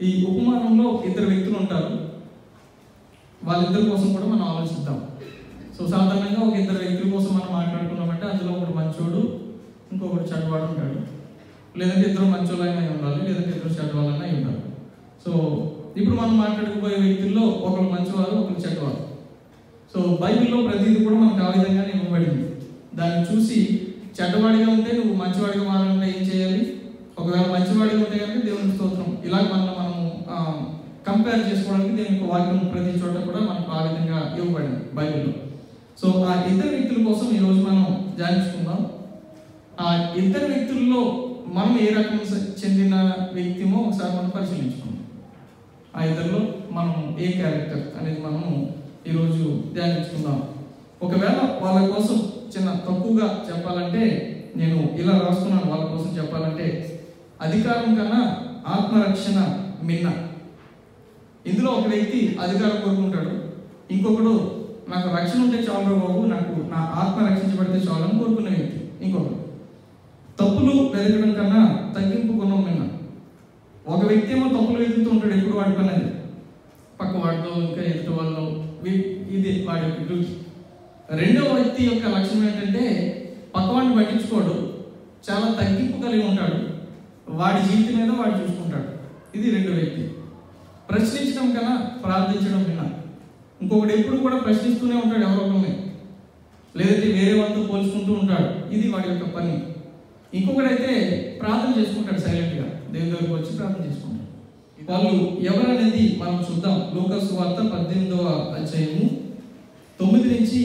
ఈ ఉపమానంలో ఇద్దరు వ్యక్తులు ఉంటారు వాళ్ళిద్దరి కోసం కూడా మనం ఆలోచిద్దాం సో సాధారణంగా ఒక ఇద్దరు వ్యక్తుల కోసం మనం మాట్లాడుకున్నామంటే అందులో ఒకడు మంచోడు ఇంకొకటి చెడ్డవాడు ఉంటాడు లేదంటే ఇద్దరు మంచోళ్ళైనా అయి ఉండాలి లేదంటే ఇద్దరు చెడ్డవాళ్ళైనా అయి ఉండాలి సో ఇప్పుడు మనం మాట్లాడుకుపోయే వ్యక్తుల్లో ఒకరు మంచివారు ఒకరు చెడ్డవారు సో బైబిల్లో ప్రతిదీ కూడా మనకు ఆ విధంగానే ఇవ్వబడింది దాన్ని చూసి చెడ్డవాడిగా ఉంటే నువ్వు మంచివాడిగా మారాలంటే ఏం చేయాలి ఒకవేళ మంచివాడిగా ఉంటే కనుక దేవునికి స్తోత్రం ఇలా మనల్ని మనము కంపేర్ చేసుకోవడానికి దేవుని యొక్క వాక్యం ప్రతి చోట కూడా మనకు ఆ విధంగా ఇవ్వబడింది బైబిల్లో సో ఆ ఇద్దరు వ్యక్తుల కోసం ఈరోజు మనం ధ్యానించుకుందాం ఆ ఇద్దరు వ్యక్తుల్లో మనం ఏ రకం చెందిన వ్యక్తిమో ఒకసారి మనం పరిశీలించుకుందాం ఆ ఇద్దరిలో మనం ఏ క్యారెక్టర్ అనేది మనము ఈరోజు ధ్యానించుకుందాం ఒకవేళ వాళ్ళ కోసం చిన్న తక్కువగా చెప్పాలంటే నేను ఇలా రాసుకున్నాను వాళ్ళ కోసం చెప్పాలంటే అధికారం కన్నా ఆత్మరక్షణ మిన్న ఇందులో ఒక వ్యక్తి అధికారం కోరుకుంటాడు ఇంకొకడు నాకు రక్షణ ఉంటే చాలు బాబు నాకు నా ఆత్మ రక్షించబడితే చాలు అని కోరుకున్న వ్యక్తి ఇంకొకడు తప్పులు వెతకడం కన్నా తగ్గింపు గుణం మిన్న ఒక వ్యక్తి ఏమో తప్పులు వెతుకుతూ ఉంటాడు ఎప్పుడు వాడి పని అది పక్క వాడితో ఇంకా ఎదుటి వాళ్ళు వి- ఇది వాడి యొక్క డ్యూటీ రెండవ వ్యక్తి యొక్క లక్షణం ఏంటంటే పక్కవాడిని పట్టించుకోడు చాలా తగ్గింపు కలిగి ఉంటాడు వాడి జీవితం మీద వాడు చూసుకుంటాడు ఇది రెండో వ్యక్తి ప్రశ్నించడం కన్నా ప్రార్థించడం విన్నా ఇంకొకటి ఎప్పుడు కూడా ప్రశ్నిస్తూనే ఉంటాడు ఎవరో ఒకరిని లేదంటే వేరే వాళ్ళతో పోల్చుకుంటూ ఉంటాడు ఇది వాడి యొక్క పని ఇంకొకడైతే ప్రార్థన చేసుకుంటాడు సైలెంట్గా దేవుని దగ్గరకు వచ్చి ప్రార్థన చేసుకుంటాడు వాళ్ళు ఎవరనేది మనం చూద్దాం లోకస్ వార్త పద్దెనిమిదవ అధ్యాయము తొమ్మిది నుంచి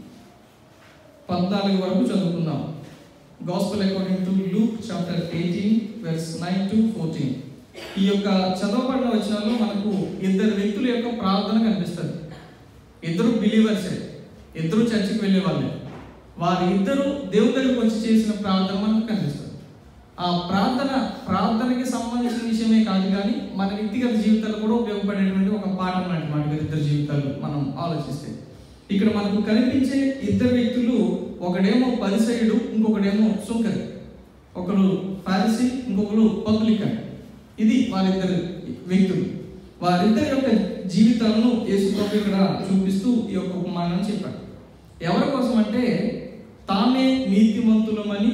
పద్నాలుగు వరకు చదువుకుందాం gospel according to Luke chapter eighteen verse nine to fourteen ఈ యొక్క చదవబడిన వచనాల్లో మనకు ఇద్దరు వ్యక్తుల యొక్క ప్రార్థన కనిపిస్తుంది ఇద్దరు బిలీవర్సే ఇద్దరు చర్చికి వెళ్ళే వాళ్ళే వారి ఇద్దరు దేవుని దగ్గరికి వచ్చి చేసిన ప్రార్థన మనకు కనిపిస్తుంది ఆ ప్రార్థన ప్రార్థనకి సంబంధించిన విషయమే కాదు కానీ మన వ్యక్తిగత జీవితాలు కూడా ఉపయోగపడేటువంటి ఒక పాఠం లాంటి మాట ఇద్దరు జీవితాలు మనం ఆలోచిస్తే ఇక్కడ మనకు కనిపించే ఇద్దరు వ్యక్తులు ఒకడేమో పరిసయుడు ఇంకొకడేమో సుంకరి ఒకరు పారిసి ఇంకొకరు పబ్లికన్ ఇది వారిద్దరు వ్యక్తులు వారిద్దరి యొక్క జీవితాలను యేసు ప్రభు ఇక్కడ చూపిస్తూ ఈ యొక్క ఉపమానాన్ని చెప్పాడు ఎవరి కోసం అంటే తామే నీతిమంతులమని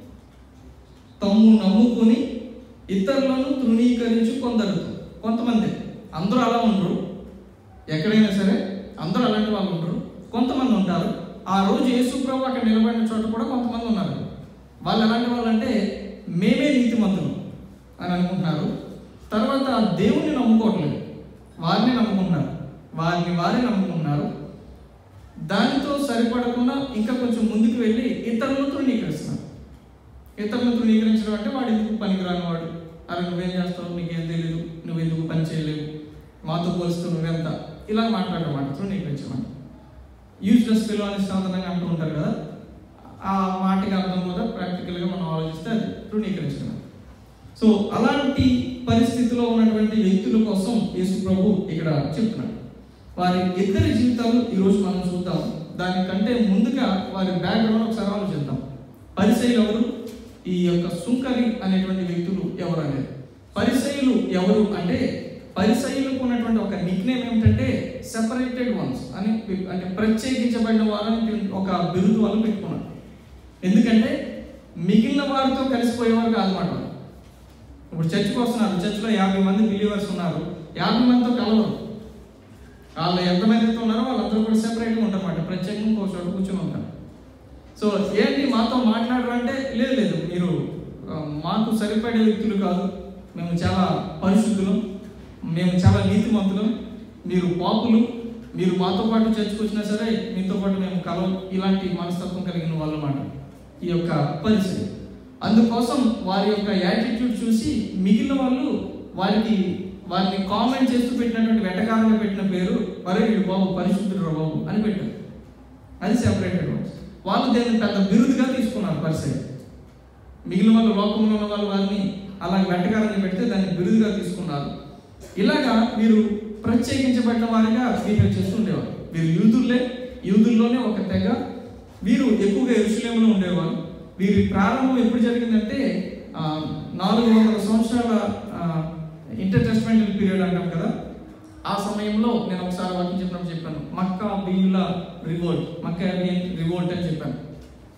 తమ్ము నమ్ముకుని ఇతరులను తృణీకరించు కొందరు కొంతమంది అందరూ అలా ఉండరు ఎక్కడైనా సరే అందరూ అలాంటి వాళ్ళు ఉండరు కొంతమంది ఉంటారు ఆ రోజు యేసు ప్రభు అక్కడ నిలబడిన చోట కూడా కొంతమంది ఉన్నారు వాళ్ళు ఎలాంటి వాళ్ళు అంటే మేమే నీతిమంతులు అని అనుకుంటున్నారు తర్వాత దేవుణ్ణి నమ్ముకోవట్లేదు వారిని నమ్ముకుంటున్నారు వారిని వారే నమ్ముకుంటున్నారు దానితో సరిపడకుండా ఇంకా కొంచెం ముందుకు వెళ్ళి ఇతరులను తృణీకరిస్తున్నారు ఇతరులను తృణీకరించడం అంటే వాడు ఎందుకు పనికిరాని వాడు అరే నువ్వేం చేస్తావు నీకేం తెలియదు నువ్వు ఎందుకు పని చేయలేవు మాతో పోలిస్తూ నువ్వెంత ఇలా మాట్లాడడం మాట తృణీకరించమాట యూజ్లెస్ ఫిలో అని సాధారణంగా అంటూ ఉంటారు కదా ఆ మాటకి అర్థం కూడా ప్రాక్టికల్గా మనం ఆలోచిస్తే అది తృణీకరించడం సో అలాంటి పరిస్థితిలో ఉన్నటువంటి వ్యక్తుల కోసం యేసు ప్రభు ఇక్కడ చెప్తున్నాడు వారి ఇద్దరి జీవితాలు ఈరోజు మనం చూద్దాం దానికంటే ముందుగా వారి బ్యాక్గ్రౌండ్ ఒకసారి ఆలోచిద్దాం పరిచయులు ఎవరు ఈ యొక్క సుంకరి అనేటువంటి వ్యక్తులు ఎవరు అనేది పరిసయులు ఎవరు అంటే పరిసయులకు ఉన్నటువంటి ఒక నిక్నేమ్ ఏమిటంటే సెపరేటెడ్ వన్స్ అని అంటే ప్రత్యేకించబడిన వారని ఒక బిరుదు వాళ్ళు పెట్టుకున్నారు ఎందుకంటే మిగిలిన వారితో కలిసిపోయేవారు కాదన్నమాట వాళ్ళు. ఇప్పుడు చర్చికి వస్తున్నారు చర్చిలో యాభై మంది బిలీవర్స్ ఉన్నారు యాభై మందితో కలవరు వాళ్ళు ఎంతమంది అయితే ఉన్నారో వాళ్ళందరూ కూడా సెపరేట్గా ఉంటారన్నమాట ప్రత్యేకంగా ఇంకో చోట కూర్చొని ఉంటారు సో ఏంటి మాతో మాట్లాడరు అంటే లేదు లేదు మీరు ఆ, మాకు సరిపడే వ్యక్తులు కాదు మేము చాలా పరిశుద్ధులు మేము చాలా నీతిమంతులం మీరు పాపులు మీరు మాతో పాటు చర్చకు వచ్చినా సరే మీతో పాటు మేము కలవం ఇలాంటి మనస్తత్వం కలిగిన వాళ్ళు మాట ఈ యొక్క పరిస్థితి అందుకోసం వారి యొక్క యాటిట్యూడ్ చూసి మిగిలిన వాళ్ళు వారికి వారిని కామెంట్ చేస్తూ పెట్టినటువంటి వెటకారంగా పెట్టిన పేరు వరే వీడు బాబు పరిశుద్ధుడు రా బాబు అని పెట్టారు అది సెపరేటెడ్ వర్డ్స్ వాళ్ళు దీన్ని పెద్ద బిరుదుగా తీసుకున్నారు పరిస్థితి మిగిలిన వాళ్ళు లోకంలో ఉన్న వాళ్ళు వారిని అలా వెంటకారంగా పెడితే దాన్ని బిరుదుగా తీసుకున్నారు ఇలాగా వీరు ప్రత్యేకించబడిన వారిగా బిహేవ్ చేస్తూ ఉండేవారు వీరు యూదుల్లే యూదుల్లోనే ఒక తెగ వీరు ఎక్కువగా ఎరుసలేములో ఉండేవారు వీరి ప్రారంభం ఎప్పుడు జరిగిందంటే ఆ, నాలుగు వందల సంవత్సరాల ఇంటర్ టెస్ట్మెంటల్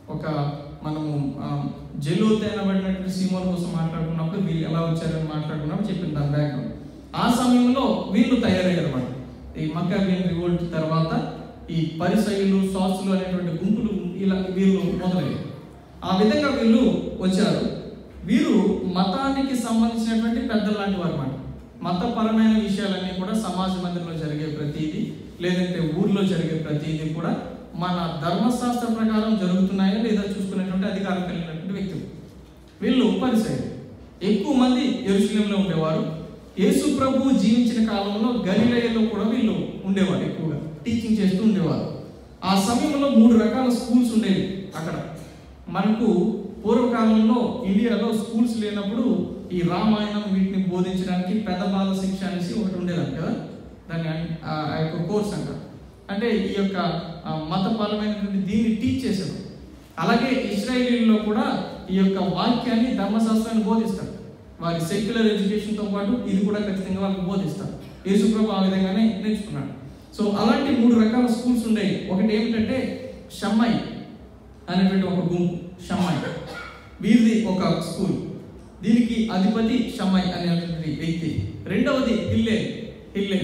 ఒక మనము ఆ, జైలు తేనబడినటువంటి సీమోన్ కోసం మాట్లాడుకున్నప్పుడు వీళ్ళు ఎలా వచ్చారని మాట్లాడుకున్నప్పుడు చెప్పింది దాని బ్యాక్గ్రౌండ్ ఆ సమయంలో వీళ్ళు తయారయ్యారు అనమాట ఈ మక్కాబియన్ రివోల్ట్ తర్వాత ఈ పరిసయులు సాసులు అనేటువంటి గుంపులు ఇలా వీళ్ళు మొదలయ్యారు ఆ విధంగా వీళ్ళు వచ్చారు వీరు మతానికి సంబంధించినటువంటి పెద్దలు లాంటి వారు అన్నమాట మతపరమైన విషయాలన్నీ కూడా సమాజ మందిరంలో జరిగే ప్రతిదీ లేదంటే ఊర్లో జరిగే ప్రతిదీ కూడా మన ధర్మశాస్త్ర ప్రకారం జరుగుతున్నాయా లేదా చూసుకునేటువంటి అధికారం కలిగినటువంటి వ్యక్తులు వీళ్ళు పరిసయులు ఎక్కువ మంది ఎరుశలంలో ఉండేవారు యేసు ప్రభు జీవించిన కాలంలో గలిలయలో కూడా వీళ్ళు ఉండేవారు ఎక్కువగా టీచింగ్ చేస్తూ ఉండేవారు ఆ సమయంలో మూడు రకాల స్కూల్స్ ఉండేవి అక్కడ మనకు పూర్వకాలంలో ఇండియాలో స్కూల్స్ లేనప్పుడు ఈ రామాయణం వీటిని బోధించడానికి పెద్ద బాల శిక్ష అనేసి ఒకటి ఉండేదాన్ని కదా దాన్ని అన్- ఆ ఆ యొక్క కోర్స్ అంటారు అంటే ఈ యొక్క ఆ, మతపరమైనటువంటి దీన్ని టీచ్ చేశారు అలాగే ఇస్రాయేలీలో కూడా ఈ యొక్క వాక్యాన్ని ధర్మశాస్త్రాన్ని బోధిస్తారు వారి సెక్యులర్ ఎడ్యుకేషన్తో పాటు ఇది కూడా ఖచ్చితంగా వాళ్ళకి బోధిస్తారు యేసుప్రభు ఆ విధంగానే నేర్చుకున్నాడు సో అలాంటి మూడు రకాల స్కూల్స్ ఉండేవి ఒకటి ఏమిటంటే షమ్మాయి అనేటువంటి ఒక గుంపు షమ్మాయి వీరిది ఒక స్కూల్ దీనికి అధిపతి షమ్మాయి అనేటువంటి వ్యక్తి రెండవది హిల్లే హిల్లే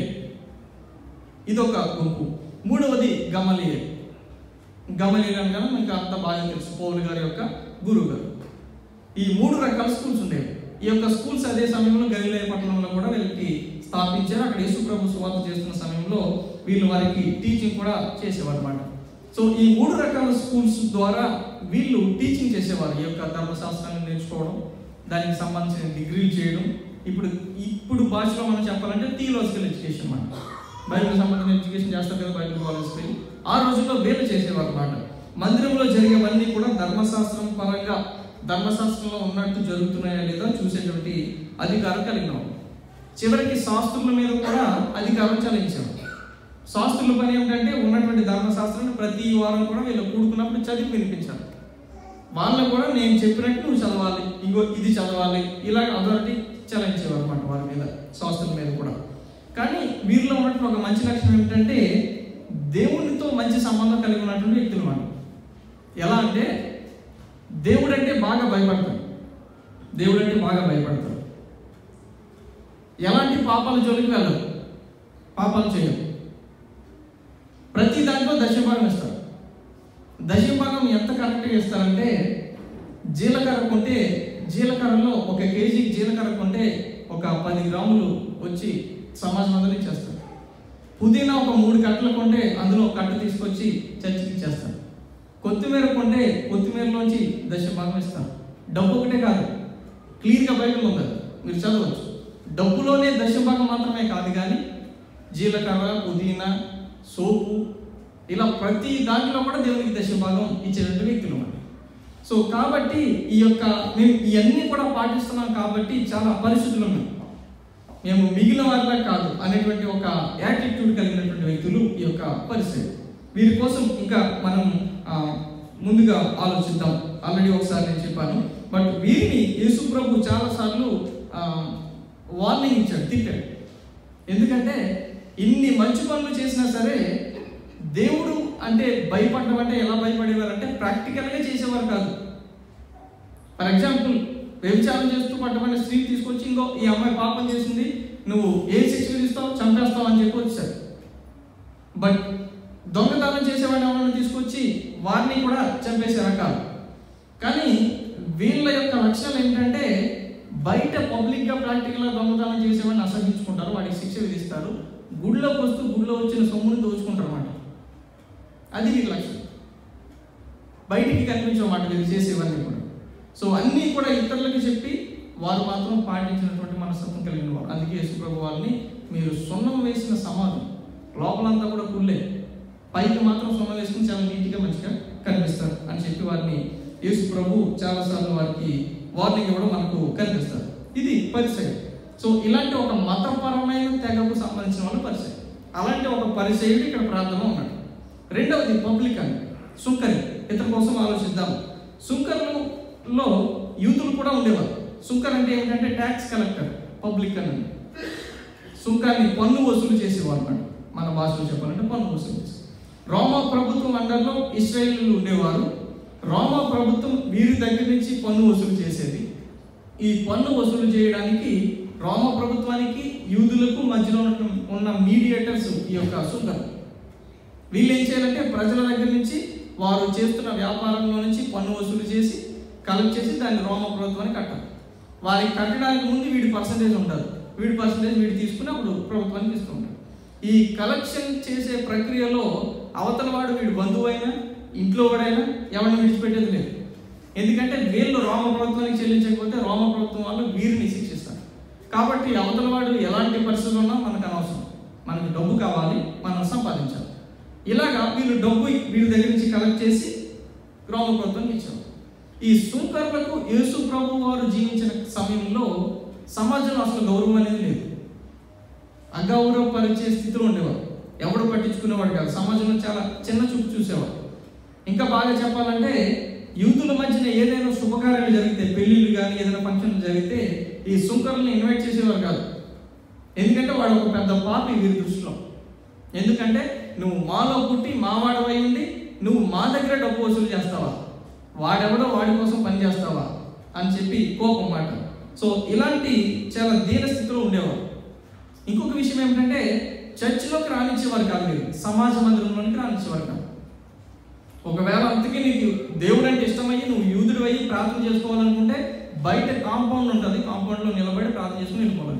ఇదొక గుంపు మూడవది గమలియే గమలియల్ అనగా మనకు అంత బాగా తెలుసు పౌలు గారి యొక్క గురువు గారు ఈ మూడు రకాల స్కూల్స్ ఉండేవి ఈ యొక్క స్కూల్స్ అదే సమయంలో గలిలయ పట్టణంలో కూడా వీళ్ళకి స్థాపించారు అక్కడ యేసుప్రభు సువార్త చేస్తున్న సమయంలో వీళ్ళు వారికి టీచింగ్ కూడా చేసేవారు అనమాట సో ఈ మూడు రకాల స్కూల్స్ ద్వారా వీళ్ళు టీచింగ్ చేసేవారు ఈ యొక్క ధర్మశాస్త్రాన్ని నేర్చుకోవడం దానికి సంబంధించిన డిగ్రీలు చేయడం ఇప్పుడు ఇప్పుడు భాషలో మనం చెప్పాలంటే థియలాజికల్ ఎడ్యుకేషన్ మనం బైబిల్ సంబంధించిన ఎడ్యుకేషన్ చేస్తారు కదా బైబిల్ కాలేజ్కి వెళ్ళి ఆ రోజుల్లో వీళ్ళు చేసేవారు అనమాట మందిరంలో జరిగేవన్నీ కూడా ధర్మశాస్త్రం పరంగా ధర్మశాస్త్రంలో ఉన్నట్టు జరుగుతున్నాయా లేదా చూసేటువంటి అధికారం కలిగిన వాళ్ళు. చివరికి శాస్త్రుల మీద కూడా అధికారం చలించారు శాస్త్రుల పని ఏమిటంటే ఉన్నటువంటి ధర్మశాస్త్రాన్ని ప్రతి వారం కూడా వీళ్ళు కూడుకున్నప్పుడు చదివి వినిపించాలి వాళ్ళకు కూడా నేను చెప్పినట్టు నువ్వు చదవాలి ఇంకో ఇది చదవాలి ఇలా అథారిటీ చలాయించేవారు అనమాట వారి మీద శాస్త్రుల మీద కూడా కానీ వీరిలో ఉన్నటువంటి ఒక మంచి లక్షణం ఏమిటంటే దేవునితో మంచి సంబంధం కలిగి ఉన్నటువంటి వ్యక్తులు వాళ్ళు ఎలా అంటే దేవుడు అంటే బాగా భయపడతారు దేవుడు అంటే బాగా భయపడతారు ఎలాంటి పాపాల జోలికి వెళ్ళరు పాపాలు చేయరు ప్రతి దాంట్లో దశభాగం ఇస్తారు దశభాగం ఎంత కరెక్ట్గా ఇస్తారంటే జీలకర్ర కొంటే జీలకర్రలో ఒక కేజీ జీలకర్ర కొంటే ఒక పది గ్రాములు వచ్చి సమాజం అందరూ ఇచ్చేస్తారు పుదీనా ఒక మూడు కట్టలు కొంటే అందులో ఒక కట్ట తీసుకొచ్చి చర్చికి ఇచ్చేస్తారు కొత్తిమీర కొంటే కొత్తిమీరలోంచి దశ భాగం ఇస్తారు డబ్బు ఒకటే కాదు క్లియర్గా బైబిల్ ఉంది అది. మీరు చదవచ్చు డబ్బులోనే దశ భాగం మాత్రమే కాదు కానీ జీలకర్ర పుదీనా సోపు ఇలా ప్రతి దాంట్లో కూడా దేవునికి దశ భాగం ఇచ్చేటువంటి వ్యక్తులు మనం సో కాబట్టి ఈ యొక్క మేము ఇవన్నీ కూడా పాటిస్తున్నాం కాబట్టి చాలా పరిశుద్ధులు మేము మేము మిగిలిన వారిలా కాదు అనేటువంటి ఒక యాటిట్యూడ్ కలిగినటువంటి వ్యక్తులు ఈ యొక్క పరిస్థితి వీరి కోసం ఇంకా మనం ఆ, ముందుగా ఆలోచిద్దాం ఆల్రెడీ ఒకసారి నేను చెప్పాను బట్ వీరిని యేసు ప్రభు చాలాసార్లు వార్నింగ్ ఇచ్చాడు తిట్టాడు ఎందుకంటే ఇన్ని మంచి పనులు చేసినా సరే దేవుడు అంటే భయపడడం అంటే ఎలా భయపడేవారంటే ప్రాక్టికల్గా చేసేవారు కాదు ఫర్ ఎగ్జాంపుల్ వ్యభిచారం చేస్తూ పడ్డమైన స్త్రీ తీసుకొచ్చి ఇంకో ఈ అమ్మాయి పాపం చేసింది నువ్వు ఏ శిక్ష విధిస్తావు చంపేస్తావు అని చెప్పి వచ్చారు బట్ దొంగతనం చేసేవాడిని ఎవరైనా తీసుకొచ్చి వారిని కూడా చంపేసే రకాలు కానీ వీళ్ళ యొక్క లక్షణాలు ఏంటంటే బయట పబ్లిక్గా ప్రాక్టికల్గా దొంగతనం చేసేవాడిని అసహించుకుంటారు వాడికి శిక్ష విధిస్తారు గుడిలోకి వస్తూ గుడిలో వచ్చిన సొమ్ముని దోచుకుంటారు అన్నమాట అది వీళ్ళ లక్షణం బయటికి కనిపించమాట వీళ్ళు చేసేవన్నీ కూడా సో అన్నీ కూడా ఇతరులకు చెప్పి వారు మాత్రం పాటించినటువంటి మనస్తత్వం కలిగిన వారు అందుకే యేసుప్రభు వారిని మీరు సున్నం వేసిన సమాధి లోపలంతా కూడా కుళ్ళే పైకి మాత్రం సున్నం వేసుకుని చాలా నీట్గా మంచిగా కనిపిస్తారు అని చెప్పి వారిని యేసు ప్రభు చాలాసార్లు వారికి వార్నింగ్ ఇవ్వడం మనకు కనిపిస్తారు ఇది పరిచయం సో ఇలాంటి ఒక మతపరమైన తెగకు సంబంధించిన వాళ్ళు పరిచయం అలాంటి ఒక పరిచయుడు ఇక్కడ ప్రార్థన ఉన్నాడు రెండవది పబ్లిక్ అని సుంకరి ఇతని కోసం ఆలోచిద్దాం సుంకర్లలో యూతులు కూడా ఉండేవారు సుంకర్ అంటే ఏంటంటే ట్యాక్స్ కలెక్టర్ పబ్లిక్ అని సుంకాన్ని పన్ను వసూలు చేసేవారు అన్నమాట మన భాషలో చెప్పాలంటే పన్ను వసూలు చేసేవారు రోమా ప్రభుత్వం అండర్లో ఇస్రాయేలీలు ఉండేవారు రోమా ప్రభుత్వం వీరి దగ్గర నుంచి పన్ను వసూలు చేసేది ఈ పన్ను వసూలు చేయడానికి రోమ ప్రభుత్వానికి యూదులకు మధ్యలో ఉన్న- ఉన్న మీడియేటర్స్ ఈ యొక్క సుంకం వీళ్ళు ఏం చేయాలంటే ప్రజల దగ్గర నుంచి వారు చేస్తున్న వ్యాపారంలో నుంచి పన్ను వసూలు చేసి కలెక్ట్ చేసి దాన్ని రోమ ప్రభుత్వానికి కట్టాలి వారికి కట్టడానికి ముందు వీడి పర్సంటేజ్ ఉంటుంది వీడి పర్సంటేజ్ వీడు తీసుకుని అప్పుడు ప్రభుత్వానికి ఇస్తూ ఉంటాడు ఈ కలెక్షన్ చేసే ప్రక్రియలో అవతల వాడు వీడు బంధువు అయినా ఇంట్లో వాడైనా ఎవరిని విడిచిపెట్టేది లేదు ఎందుకంటే వీళ్ళు రోమ ప్రభుత్వానికి చెల్లించకపోతే రోమ ప్రభుత్వం వాళ్ళు వీరిని శిక్షిస్తారు కాబట్టి అవతల వాడు ఎలాంటి పరిస్థితులు ఉన్నా మనకు అనవసరం మనకు డబ్బు కావాలి మనం సంపాదించాలి ఇలాగా వీళ్ళు డబ్బు వీరి దగ్గర నుంచి కలెక్ట్ చేసి రోమ ప్రభుత్వానికి ఇచ్చారు ఈ సుంకర్లకు యేసు ప్రభు వారు జీవించిన సమయంలో సమాజంలో అసలు గౌరవం అనేది లేదు అగౌరవపరిచే స్థితిలో ఉండేవారు ఎవడు పట్టించుకునేవాడు కాదు సమాజంలో చాలా చిన్న చూపు చూసేవారు ఇంకా బాగా చెప్పాలంటే యూతుల మధ్యన ఏదైనా శుభకార్యాలు జరిగితే పెళ్ళిళ్ళు కానీ ఏదైనా ఫంక్షన్లు జరిగితే ఈ సుంకర్లను ఇన్వైట్ చేసేవారు కాదు ఎందుకంటే వాడు ఒక పెద్ద పాపి వీరి దృష్టిలో ఎందుకంటే నువ్వు మాలో పుట్టి మావాడవై ఉండి నువ్వు మా దగ్గర డబ్బు వసూలు చేస్తావా వాడెవడో వాడి కోసం పని చేస్తావా అని చెప్పి కోపం మాట సో ఇలాంటి చాలా దీన స్థితిలో ఉండేవారు ఇంకొక విషయం ఏమిటంటే చర్చిలోకి రానిచ్చేవారు కాదు మీరు సమాజ మందిరంలోనికి రానిచ్చేవారు కాదు ఒకవేళ అంతకీ నీకు దేవుడు అంటే ఇష్టమయ్యి నువ్వు యూదుడు అయ్యి ప్రార్థన చేసుకోవాలనుకుంటే బయట కాంపౌండ్ ఉంటుంది కాంపౌండ్లో నిలబడి ప్రార్థన చేసుకుని వెళ్ళిపోవాలి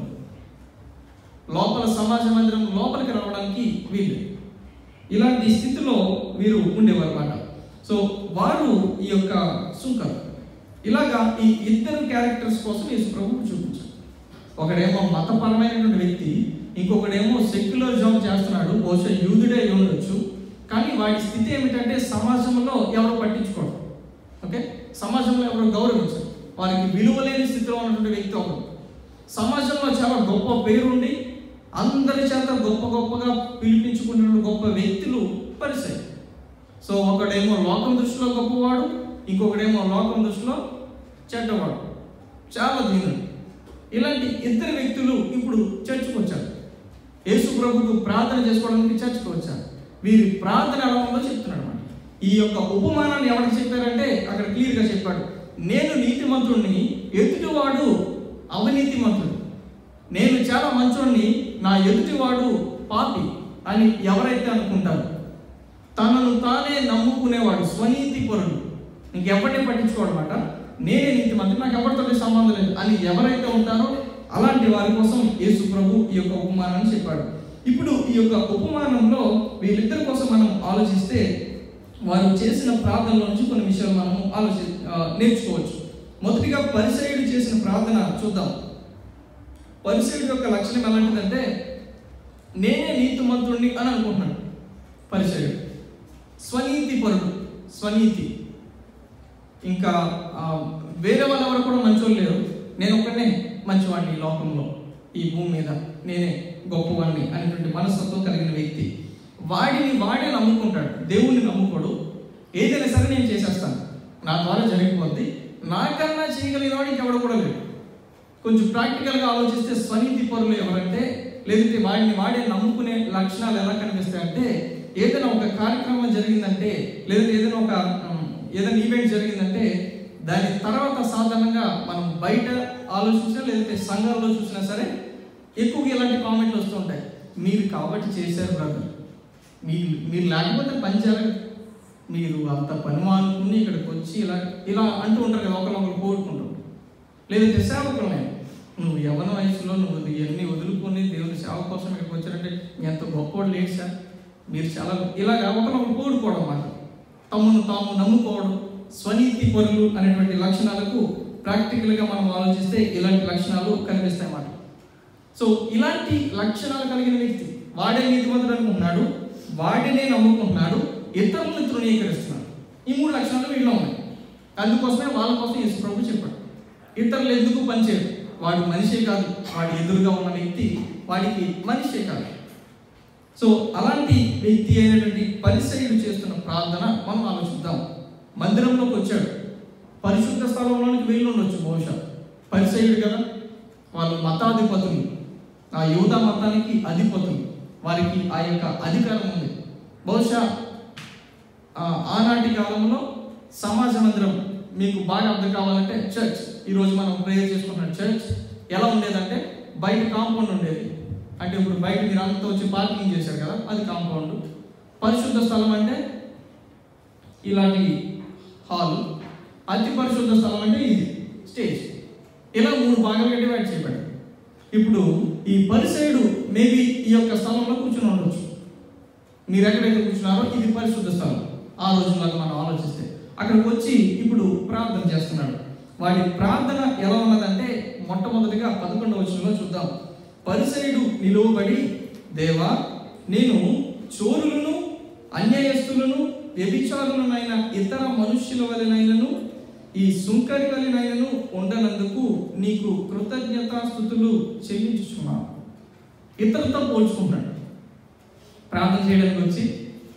లోపల సమాజ మందిరం లోపలికి రావడానికి వీలు ఇలాంటి స్థితిలో వీరు ఉండేవారు అన్నమాట సో వారు ఈ యొక్క సుంకరు ఇలాగా ఈ ఇద్దరు క్యారెక్టర్స్ కోసం యేసు ప్రభువు చూపించారు ఒకడేమో మతపరమైనటువంటి వ్యక్తి ఇంకొకడేమో సెక్యులర్ జాబ్ చేస్తున్నాడు బహుశా యూదుడే అయి ఉండొచ్చు కానీ వాడి స్థితి ఏమిటంటే సమాజంలో ఎవరు పట్టించుకోరు ఓకే సమాజంలో ఎవరు గౌరవించరు వారికి విలువ లేని స్థితిలో ఉన్నటువంటి వ్యక్తి ఒకడు సమాజంలో చాలా గొప్ప పేరుండి అందరి చేత గొప్ప గొప్పగా పిలిపించుకున్న గొప్ప వ్యక్తులు పరిసరి సో ఒకడేమో లోకం దృష్టిలో గొప్పవాడు ఇంకొకడేమో లోకం దృష్టిలో చెడ్డవాడు చాలా దీనుడు ఇలాంటి ఇద్దరు వ్యక్తులు ఇప్పుడు చర్చకు వచ్చారు యేసు ప్రభుకు ప్రార్థన చేసుకోవడానికి చర్చకు వచ్చారు వీరి ప్రార్థన ఎలా ఉందో చెప్తున్నాడు అన్నమాట ఈ యొక్క ఉపమానాన్ని ఎవరికి చెప్పారంటే అక్కడ క్లియర్గా చెప్పాడు నేను నీతిమంతుడిని ఎదుటివాడు అవినీతిమంతుడు నేను చాలా మంచోడిని నా ఎదుటివాడు పాపి అని ఎవరైతే అనుకుంటారు తనను తానే నమ్ముకునేవాడు స్వనీతి పరుడు ఇంకెవరిని పట్టించుకోవడమాట నేనే నీతి మంత్రి నాకు ఎవరితో సంబంధం లేదు అని ఎవరైతే ఉంటారో అలాంటి వారి కోసం యేసు ప్రభు ఈ యొక్క ఉపమానాన్ని చెప్పాడు ఇప్పుడు ఈ యొక్క ఉపమానంలో వీళ్ళిద్దరి కోసం మనం ఆలోచిస్తే వారు చేసిన ప్రార్థనలో నుంచి కొన్ని విషయాలు మనం ఆలోచి ఆ, నేర్చుకోవచ్చు మొదటిగా పరిసయుడు చేసిన ప్రార్థన చూద్దాం పరిసయుడి యొక్క లక్షణం ఎలాంటిదంటే నేనే నీతిమంతుడిని అని అనుకుంటున్నాడు పరిసయుడు స్వనీతి పరుడు స్వనీతి ఇంకా ఆ, వేరే వాళ్ళు ఎవరు కూడా మంచోళ్ళు లేరు నేను ఒక్కనే మంచివాడిని ఈ లోకంలో ఈ భూమి మీద నేనే గొప్పవాడిని అనేటువంటి మనస్తత్వం కలిగిన వ్యక్తి వాడిని వాడే నమ్ముకుంటాడు దేవుణ్ణి నమ్ముకోడు ఏదైనా సరే నేను చేసేస్తాను నా ద్వారా జరిగిపోద్ది నాకన్నా చేయగలిగిన వాడు ఇంకెవడు కూడా లేడు కొంచెం ప్రాక్టికల్గా ఆలోచిస్తే స్వనీతి పరులు ఎవరంటే లేదంటే వాడిని వాడే నమ్ముకునే లక్షణాలు ఎలా కనిపిస్తాయంటే ఏదైనా ఒక కార్యక్రమం జరిగిందంటే లేదంటే ఏదైనా ఒక ఉమ్, ఏదైనా ఈవెంట్ జరిగిందంటే దాని తర్వాత సాధారణంగా మనం బయట ఆలోచించినా లేదంటే సంఘాల్లో చూసినా సరే ఎక్కువగా ఇలాంటి కామెంట్లు వస్తూ ఉంటాయి మీరు కాబట్టి చేశారు బ్రదర్ మీరు మీరు లేకపోతే పని జరగదు మీరు అంత పని మానుకుని ఇక్కడికి వచ్చి ఇలా ఇలా అంటూ ఉంటారు కదా ఒకరినొకరు కోరుకుంటారు లేదంటే సేవకులనే నువ్వు యవన వయసులో నువ్వు ఇవన్నీ వదులుకొని దేవుని సేవ కోసం ఇక్కడికి వచ్చారంటే మీ అంత గొప్పవాడు లేడు సార్ మీరు చాలా ఇలాగా ఒకరినొకరు కోరుకోవడం అన్నమాట తమను తాము నమ్ముకోవడం స్వనీతి పరులు అనేటువంటి లక్షణాలకు ప్రాక్టికల్గా మనం ఆలోచిస్తే ఇలాంటి లక్షణాలు కనిపిస్తాయి అన్నమాట సో ఇలాంటి లక్షణాలు కలిగిన వ్యక్తి వాడే నీతిమంతుడు అనుకుంటున్నాడు వాడినే నమ్ముకుంటున్నాడు ఇతరులను తృణీకరిస్తున్నాడు ఈ మూడు లక్షణాలు వీళ్ళు ఉన్నాయి అందుకోసమే వాళ్ళ కోసం యేసు ప్రభు చెప్పాడు ఇతరులు ఎందుకు పనిచేయరు వాడు మనిషే కాదు వాడి ఎదురుగా ఉన్న వ్యక్తి వాడికి మనిషే కాదు సో అలాంటి వ్యక్తి అయినటువంటి పరిసయుడు చేస్తున్న ప్రార్థన మనం ఆలోచిద్దాం మందిరంలోకి వచ్చాడు పరిశుద్ధ స్థలంలోనికి వెళ్ళి ఉండొచ్చు బహుశా పరిసయుడు కదా వాళ్ళు మతాధిపతులు ఆ యూదా మతానికి అధిపతులు వారికి ఆ యొక్క అధికారం ఉంది బహుశా ఆ, ఆనాటి కాలంలో సమాజ మందిరం మీకు బాగా అర్థం కావాలంటే చర్చ్ ఈరోజు మనం ప్రేయర్ చేసుకుంటున్న చర్చ్ ఎలా ఉండేదంటే బయట కాంపౌండ్ ఉండేది అంటే ఇప్పుడు బయట మీరు అంతా వచ్చి పార్కింగ్ చేశారు కదా అది కాంపౌండ్ పరిశుద్ధ స్థలం అంటే ఇలాంటి హాల్ అతి పరిశుద్ధ స్థలం అంటే ఇది స్టేజ్ ఇలా మూడు భాగాలుగా డివైడ్ చేయబడి ఇప్పుడు ఈ పరిసైడు మేబీ ఈ యొక్క స్థలంలో కూర్చుని ఉండొచ్చు మీరు ఎక్కడైతే కూర్చున్నారో ఇది పరిశుద్ధ స్థలం ఆ రోజుల్లో మనం ఆలోచిస్తే అక్కడికి వచ్చి ఇప్పుడు ప్రార్థన చేస్తున్నాడు వాడి ప్రార్థన ఎలా ఉన్నదంటే మొట్టమొదటిగా పదకొండవ వచనంలో చూద్దాం పరిసైడు నిలువబడి దేవా నేను చోరులను అన్యాయస్తులను వ్యభిచారులనైన ఇతర మనుష్యుల వలనైనను ఈ సుంకరి వలనైనను ఉండనందుకు నీకు కృతజ్ఞతాస్థుతులు చెల్లించుచున్నాను ఇతరులతో పోల్చుకుంటున్నాడు ప్రార్థన చేయడానికి వచ్చి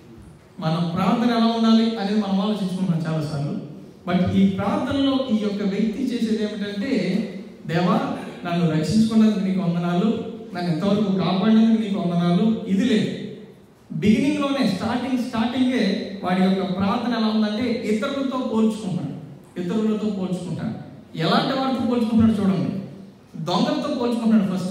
మనం ప్రార్థన ఎలా ఉండాలి అనేది మనం ఆలోచించుకుంటున్నాం చాలాసార్లు బట్ ఈ ప్రార్థనలో ఈ యొక్క వ్యక్తి చేసేది ఏమిటంటే దేవా నన్ను రక్షించుకున్నందుకు నీకు వందనాలు నన్ను ఎంతవరకు కాపాడినందుకు నీకు వందనాలు ఇది లేదు బిగినింగ్ లోనే స్టార్టింగ్ స్టార్టింగే వాడి యొక్క ప్రార్థన ఎలా ఉందంటే ఇతరులతో పోల్చుకుంటాడు ఇతరులతో పోల్చుకుంటాడు ఎలాంటి వాడితో పోల్చుకుంటున్నాడు చూడండి దొంగలతో పోల్చుకుంటున్నాడు ఫస్ట్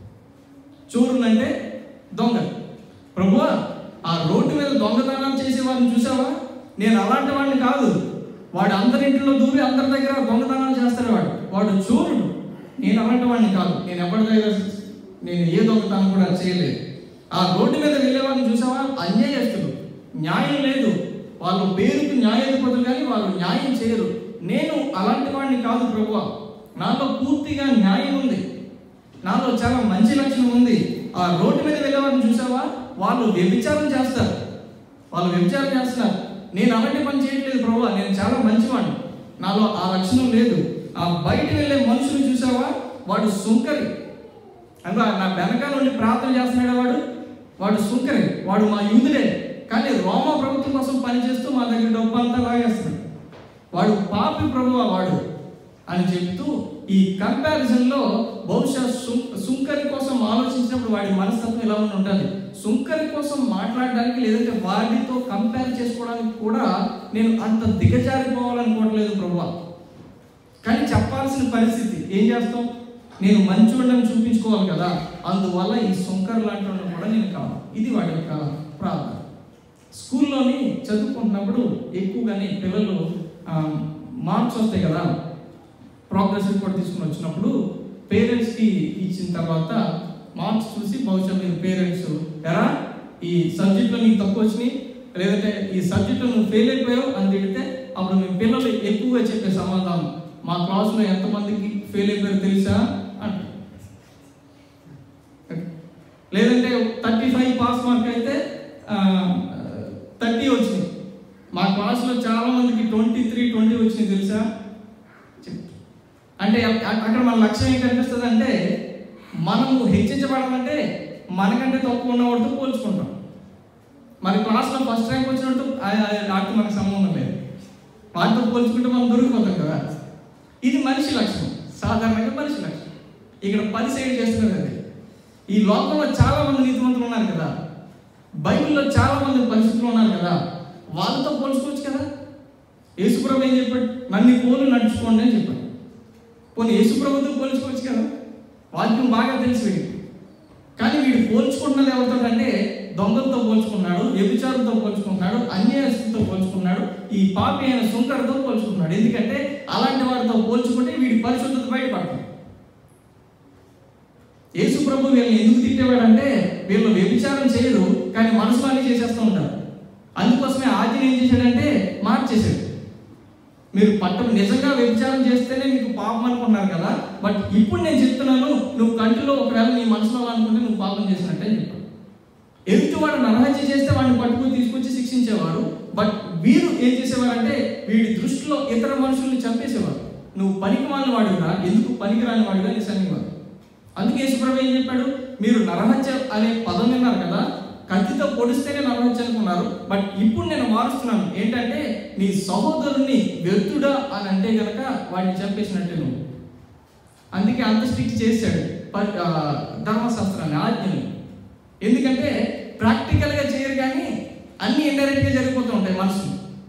చోరులు అంటే దొంగలు ప్రభువా ఆ రోడ్డు మీద దొంగతనం చేసే వాడిని చూసావా నేను అలాంటి వాడిని కాదు వాడు అందరింటిలో దూరి అందరి దగ్గర దొంగతనాలు చేస్తాడు వాడు వాడు చోరుడు నేను అలాంటి వాడిని కాదు నేను ఎవరి దగ్గర నేను ఏ దొంగతనం కూడా చేయలేదు ఆ రోడ్డు మీద వెళ్ళే వాళ్ళని చూసావా అన్యాయస్తులు న్యాయం లేదు వాళ్ళ పేరుకు న్యాయాధిపతులు కానీ వాళ్ళు న్యాయం చేయరు నేను అలాంటి వాడిని కాదు ప్రభువా నాలో పూర్తిగా న్యాయం ఉంది నాలో చాలా మంచి లక్షణం ఉంది ఆ రోడ్డు మీద వెళ్ళేవారిని చూసావా వాళ్ళు వ్యభిచారం చేస్తారు వాళ్ళు వ్యభిచారం చేస్తున్నారు నేను అలాంటి పని చేయట్లేదు ప్రభు నేను చాలా మంచివాడిని నాలో ఆ లక్షణం లేదు ఆ బయట వెళ్ళే మనుషులు చూసావా వాడు సుంకరి అంటే నా వెనకాల నుండి ప్రార్థన చేస్తున్నాడు వాడు వాడు సుంకరి వాడు మా యూదుడే కానీ రోమా ప్రభుత్వం కోసం పనిచేస్తూ మా దగ్గర డబ్బు అంతా లాగేస్తున్నాడు వాడు పాపి ప్రభువా వాడు అని చెప్తూ ఈ కంపారిజన్ లో బహుశా సుం- సుంకరి కోసం ఆలోచించినప్పుడు వాడి మనస్తత్వం ఎలా ఉండి ఉండాలి సుంకరి కోసం మాట్లాడడానికి లేదంటే వాడితో కంపేర్ చేసుకోవడానికి కూడా నేను అంత దిగజారిపోవాలనుకోవట్లేదు ప్రభువా కానీ చెప్పాల్సిన పరిస్థితి ఏం చేస్తాం నేను మంచోడని చూపించుకోవాలి కదా అందువల్ల ఈ సుంకర్ లాంటి వాళ్ళని కూడా నేను కావాలి ఇది వాడి యొక్క ప్రార్థన స్కూల్లోని చదువుకుంటున్నప్పుడు ఎక్కువగానే పిల్లలు మార్క్స్ వస్తాయి కదా ప్రోగ్రెస్ రిపోర్ట్ తీసుకుని వచ్చినప్పుడు పేరెంట్స్కి ఇచ్చిన తర్వాత మార్క్స్ చూసి బహుశా మీరు పేరెంట్స్ ఎరా ఈ సబ్జెక్ట్లో నీకు తక్కువ వచ్చినాయి లేదంటే ఈ సబ్జెక్ట్లో నువ్వు ఫెయిల్ అయిపోయావు అని తిడితే అప్పుడు మీ పిల్లలు ఎక్కువగా చెప్పే సమాధానం మా క్లాస్లో ఎంతమందికి ఫెయిల్ అయిపోయారు తెలుసా అంట లేదంటే థర్టీ ఫైవ్ పాస్ మార్క్ అయితే థర్టీ వచ్చింది మా క్లాస్లో చాలా మందికి ట్వంటీ త్రీ ట్వంటీ వచ్చినాయి తెలుసా చెప్. అంటే అ- అక్కడ మన లక్ష్యం ఏం కనిపిస్తుంది అంటే మనము హెచ్చించబడాలంటే మనకంటే తక్కువ ఉన్నవాడితో పోల్చుకుంటాం మరి క్లాస్లో ఫస్ట్ ర్యాంక్ వచ్చినట్టు ఆ- ఆ- వాటితో మనకు సంబంధం లేదు వాటితో పోల్చుకుంటే మనం దొరికిపోతాం కదా ఇది మనిషి లక్షణం సాధారణంగా మనిషి లక్షణం ఇక్కడ పది సైడ్ చేస్తున్నది అది ఈ లోకంలో చాలా మంది నీతిమంతులు ఉన్నారు కదా బైబిల్లో చాలా మంది పరిస్థితులు ఉన్నారు కదా వాళ్ళతో పోల్చుకోవచ్చు కదా యేసుప్రభు ఏం చెప్పాడు నన్ను పోలు నడుచుకోండి అని చెప్పాడు పోనీ యేసుప్రభుతో పోల్చుకోవచ్చు కదా వాక్యం బాగా తెలిసి వీడికి కానీ వీడు పోల్చుకుంటున్నది ఎవరితో అంటే దొంగలతో పోల్చుకున్నాడు వ్యభిచారంతో పోల్చుకుంటున్నాడు అన్యాయస్తులతో పోల్చుకున్నాడు ఈ పాపి అయిన సుంకరతో పోల్చుకున్నాడు ఎందుకంటే అలాంటి వారితో పోల్చుకుంటే వీడి పరిశుద్ధత బయటపడతాడు యేసు ప్రభు వీళ్ళని ఎందుకు తిట్టేవాడంటే వీళ్ళు వ్యభిచారం చేయరు కానీ మనసులో అన్ని చేసేస్తూ ఉంటారు అందుకోసమే ఆజ్ఞ ఏం చేశాడంటే మార్చేశాడు మీరు పట్టం నిజంగా వ్యభిచారం చేస్తేనే మీకు పాపం అనుకున్నారు కదా బట్ ఇప్పుడు నేను చెప్తున్నాను నువ్వు కంటిలో ఒకవేళ నీ మనసులో అనుకుంటే నువ్వు పాపం చేసినట్టే అని చెప్పాడు ఎదుటి వాడు నరహత్య చేస్తే వాడిని పట్టుకుని తీసుకొచ్చి శిక్షించేవారు బట్ వీరు ఏం చేసేవారంటే వీడి దృష్టిలో ఇతర మనుషుల్ని చంపేసేవారు నువ్వు పనికి మాలిన వాడుగా ఎందుకు పనికిరాని వాడుగా నిసంగేవారు అందుకే యేసుప్రభు ఏం చెప్పాడు మీరు నరహత్య అనే పదం విన్నారు కదా కత్తితో పొడిస్తేనే నరహత్య అనుకున్నారు బట్ ఇప్పుడు నేను మారుస్తున్నాను ఏంటంటే నీ సహోదరుని వ్యర్థుడా అని అంటే గనక వాడిని చంపేసినట్టే నువ్వు అందుకే అంత స్ట్రిక్ట్ చేశాడు ప- ఆ, ధర్మశాస్త్రాన్ని ఆజ్ఞని ఎందుకంటే ప్రాక్టికల్గా చేయరు కానీ అన్ని ఇండైరెక్ట్గా జరిగిపోతూ ఉంటాయి మనసుని అలాంటి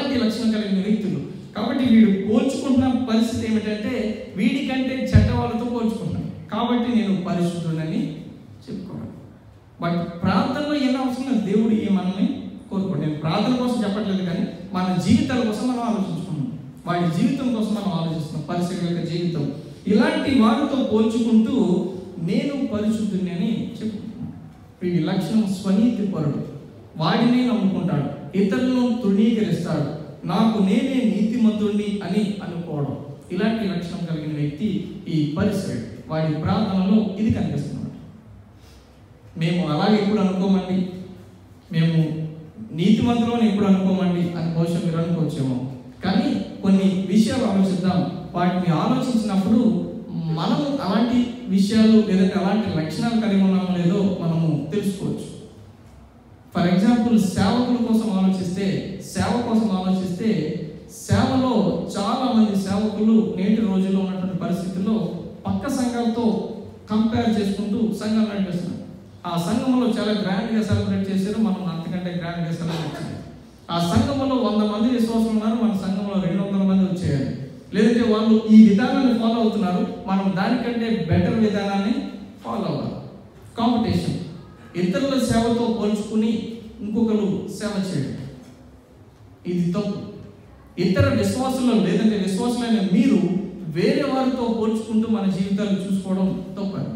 ఇలాంటి లక్షణం కలిగిన వ్యక్తులు కాబట్టి వీడు పోల్చుకుంటున్న పరిస్థితి ఏమిటంటే వీడికంటే చెడ్డ వాళ్ళతో పోల్చుకుంటున్నాను కాబట్టి నేను పరిశుద్ధుడని చెప్పుకోవాలి బట్ ప్రార్థనలో ఏం అవసరం లేదు దేవుడు ఏ మనల్ని కోరుకోండి నేను ప్రార్థన కోసం చెప్పట్లేదు కానీ మన జీవితాల కోసం మనం ఆలోచించుకున్నాం వాడి జీవితం కోసం మనం ఆలోచిస్తున్నాం పరిస్థితి యొక్క జీవితం ఇలాంటి వారితో పోల్చుకుంటూ నేను పరిశుద్ధుని అని చెప్పుకుంటున్నాను వీడి లక్షణం స్వనీతి పరుడు వాడిని నమ్ముకుంటాడు ఇతరులను తృణీకరిస్తాడు నాకు నేనే నీతిమంతుడిని అని అనుకోవడం ఇలాంటి లక్షణం కలిగిన వ్యక్తి ఈ పరిసరుడు వాడి ప్రార్థనలో ఇది కనిపిస్తుంది మేము అలాగే ఎప్పుడు అనుకోమండి మేము నీతిమంతులను ఎప్పుడు అనుకోమండి అని బహుశా మీరు అనుకోవచ్చేమో కానీ కొన్ని విషయాలు ఆలోచిద్దాం వాటిని ఆలోచించినప్పుడు మనము అలాంటి విషయాలు లేదంటే అలాంటి లక్షణాలు కలిగి ఉన్నామో లేదో మనము తెలుసుకోవచ్చు ఫర్ ఎగ్జాంపుల్ సేవకుల కోసం ఆలోచిస్తే సేవ కోసం ఆలోచిస్తే సేవలో చాలా మంది సేవకులు నేటి రోజుల్లో ఉన్నటువంటి పరిస్థితుల్లో పక్క సంఘాలతో కంపేర్ చేసుకుంటూ సంఘాలు నడిపిస్తున్నారు ఆ సంఘంలో చాలా గ్రాండ్గా సెలబ్రేట్ చేశారు మనం అంతకంటే గ్రాండ్గా సెలబ్రేట్ చేయాలి ఆ సంఘంలో వంద మంది విశ్వాసం ఉన్నారు మన సంఘంలో రెండు వందల మంది వచ్చేయాలి లేదంటే వాళ్ళు ఈ విధానాన్ని ఫాలో అవుతున్నారు మనం దానికంటే బెటర్ విధానాన్ని ఫాలో అవ్వాలి కాంపిటీషన్ ఇతరుల సేవతో పోల్చుకుని ఇంకొకరు సేవ చేయడం ఇది తప్పు ఇతర విశ్వాసులు లేదంటే విశ్వాసులైన మీరు వేరే వారితో పోల్చుకుంటూ మన జీవితాలు చూసుకోవడం తప్పదు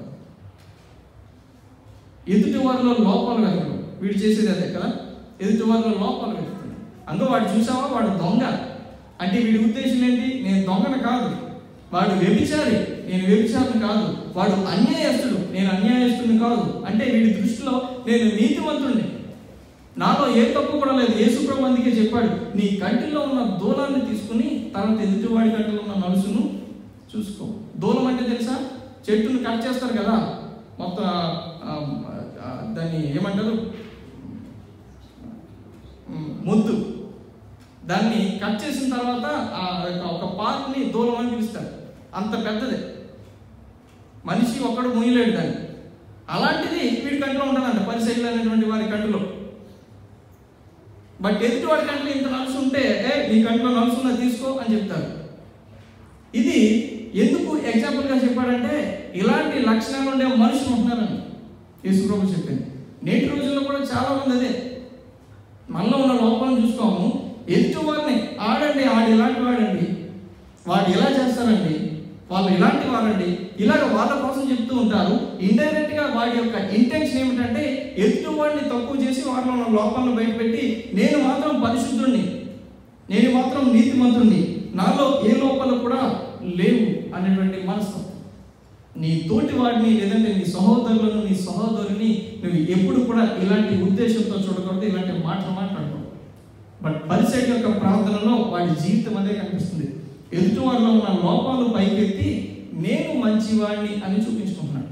ఎదుటి వారిలో లోపాలు వెతకడం వీడు చేసేది అదే కదా ఎదుటి వారిలో లోపాలు వెతుకుతాడు అందులో వాడు చూసావా వాడు దొంగ అంటే వీడి ఉద్దేశం ఏంటి నేను దొంగను కాదు వాడు వ్యభిచారి నేను వ్యభిచారిని కాదు వాడు అన్యాయస్తుడు నేను అన్యాయస్తుడిని కాదు అంటే వీడి దృష్టిలో నేను నీతివంతుడిని నాలో ఏ తప్పు కూడా లేదు యేసుప్రభు అందుకే చెప్పాడు నీ కంటిలో ఉన్న దూలాన్ని తీసుకుని తర్వాత ఎదుటివాడి కంటిలో ఉన్న నలుసును చూసుకో దూలం అంటే తెలుసా చెట్టును కట్ చేస్తారు కదా మొత్తం ఆ, ఆ, దాన్ని ఏమంటారు ఉమ్, ముద్దు దాన్ని కట్ చేసిన తర్వాత ఆ యొక్క ఒక పార్ట్ని దూలం అని పిలుస్తారు అంత పెద్దది మనిషి ఒక్కడు ముయ్యలేడు దాన్ని అలాంటిది వీడి కంటిలో ఉంటుందంట పరిశైలు అనేటువంటి వారి కంటిలో బట్ ఎదుటి వాడి కంటిలో ఇంత నలుసు ఉంటే ఏ నీ కంటిలో నలుసు ఉన్నది తీసుకో అని చెప్తారు ఇది ఎందుకు ఎగ్జాంపుల్గా చెప్పాడంటే ఇలాంటి లక్షణాలు ఉండే మనుషులు ఉంటున్నారని యేసుప్రభు చెప్పింది నేటి రోజుల్లో కూడా చాలా మంది అదే మనలో ఉన్న లోపాలను చూసుకోము ఎదుటి వారిని ఆడండి ఆడు ఇలాంటి వాడండి వాడు ఇలా చేస్తారండి వాళ్ళు ఇలాంటి వారండి ఇలాగ వాళ్ళ కోసం చెప్తూ ఉంటారు ఇండైరెక్ట్ గా వాడి యొక్క ఇంటెన్షన్ ఏమిటంటే ఎదుటి వాడిని తక్కువ చేసి వాటిలో ఉన్న లోపాలను బయటపెట్టి నేను మాత్రం పరిశుద్ధుణ్ణి నేను మాత్రం నీతిమంతుణ్ణి నాలో ఏ లోపాలు కూడా లేవు అనేటువంటి మనస్తత్వం నీ తోటి వాడిని లేదంటే నీ సహోదరులను నీ సహోదరుని నువ్వు ఎప్పుడు కూడా ఇలాంటి ఉద్దేశంతో చూడకూడదు ఇలాంటి మాటలు మాట్లాడకూడదు బట్ పరిసైడ్ యొక్క ప్రార్థనలో వాడి జీవితం అదే కనిపిస్తుంది ఎదుటి వారిలో ఉన్న లోపాలు పైకెత్తి నేను మంచివాడిని అని చూపించుకుంటున్నాడు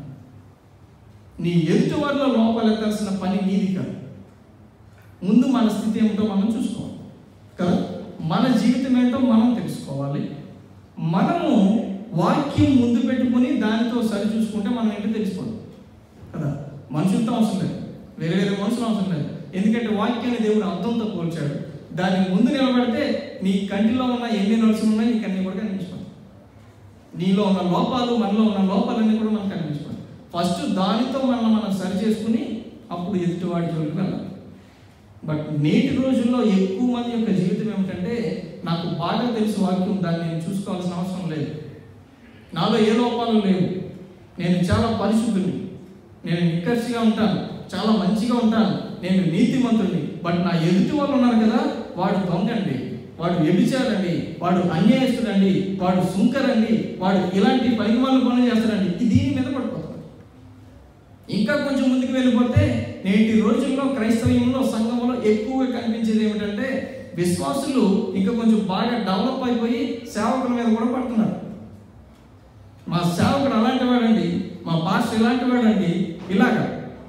నీ ఎదుటి వారిలో లోపాలు ఎత్తాల్సిన పని నీది కాదు ముందు మన స్థితి ఏమిటో మనం చూసుకోవాలి కదా మన జీవితం ఏంటో మనం తెలుసుకోవాలి మనము వాక్యం ముందు పెట్టుకొని దానితో సరి చూసుకుంటే మనం ఏంటో తెలిసిపోదు కదా మనుషులతో అవసరం లేదు వేరే వేరే మనుషులు అవసరం లేదు ఎందుకంటే వాక్యాన్ని దేవుడు అర్థంతో పోల్చాడు దాని ముందు నిలబడితే నీ కంటిలో ఉన్న ఎన్ని నలుసులు ఉన్నాయి నీకు అన్ని కూడా కనిపించిపోతాయి నీలో ఉన్న లోపాలు మనలో ఉన్న లోపాలన్నీ కూడా మనకు కనిపించిపోతాయి ఫస్ట్ దానితో మనం మనం సరి చేసుకుని అప్పుడు ఎదుటివాడి జోలికి వెళ్ళాలి బట్ నేటి రోజుల్లో ఎక్కువ మంది యొక్క జీవితం ఏమిటంటే నాకు బాగా తెలుసు వాక్యం దాన్ని నేను చూసుకోవాల్సిన అవసరం లేదు నాలో ఏ లోపాలు లేవు నేను చాలా పరిశుద్ధుని నేను నిక్కర్సిగా ఉంటాను చాలా మంచిగా ఉంటాను నేను నీతిమంతుడిని బట్ నా ఎదుటి వాళ్ళు ఉన్నారు కదా వాడు దొంగండి వాడు వ్యభిచారండి వాడు అన్యాయస్తుడండి వాడు సుంకరండి వాడు ఇలాంటి పనిమాలను పనులు చేస్తాడండి ఇది దీని మీద పడిపోతాడు ఇంకా కొంచెం ముందుకు వెళ్ళిపోతే నేటి రోజుల్లో క్రైస్తవ్యంలో సంఘంలో ఎక్కువగా కనిపించేది ఏమిటంటే విశ్వాసులు ఇంకా కొంచెం బాగా డెవలప్ అయిపోయి సేవకుల మీద కూడా పడుతున్నారు మా సేవకుడు అలాంటి వాడండి మా పాస్టర్ ఇలాంటి వాడండి ఇలాగా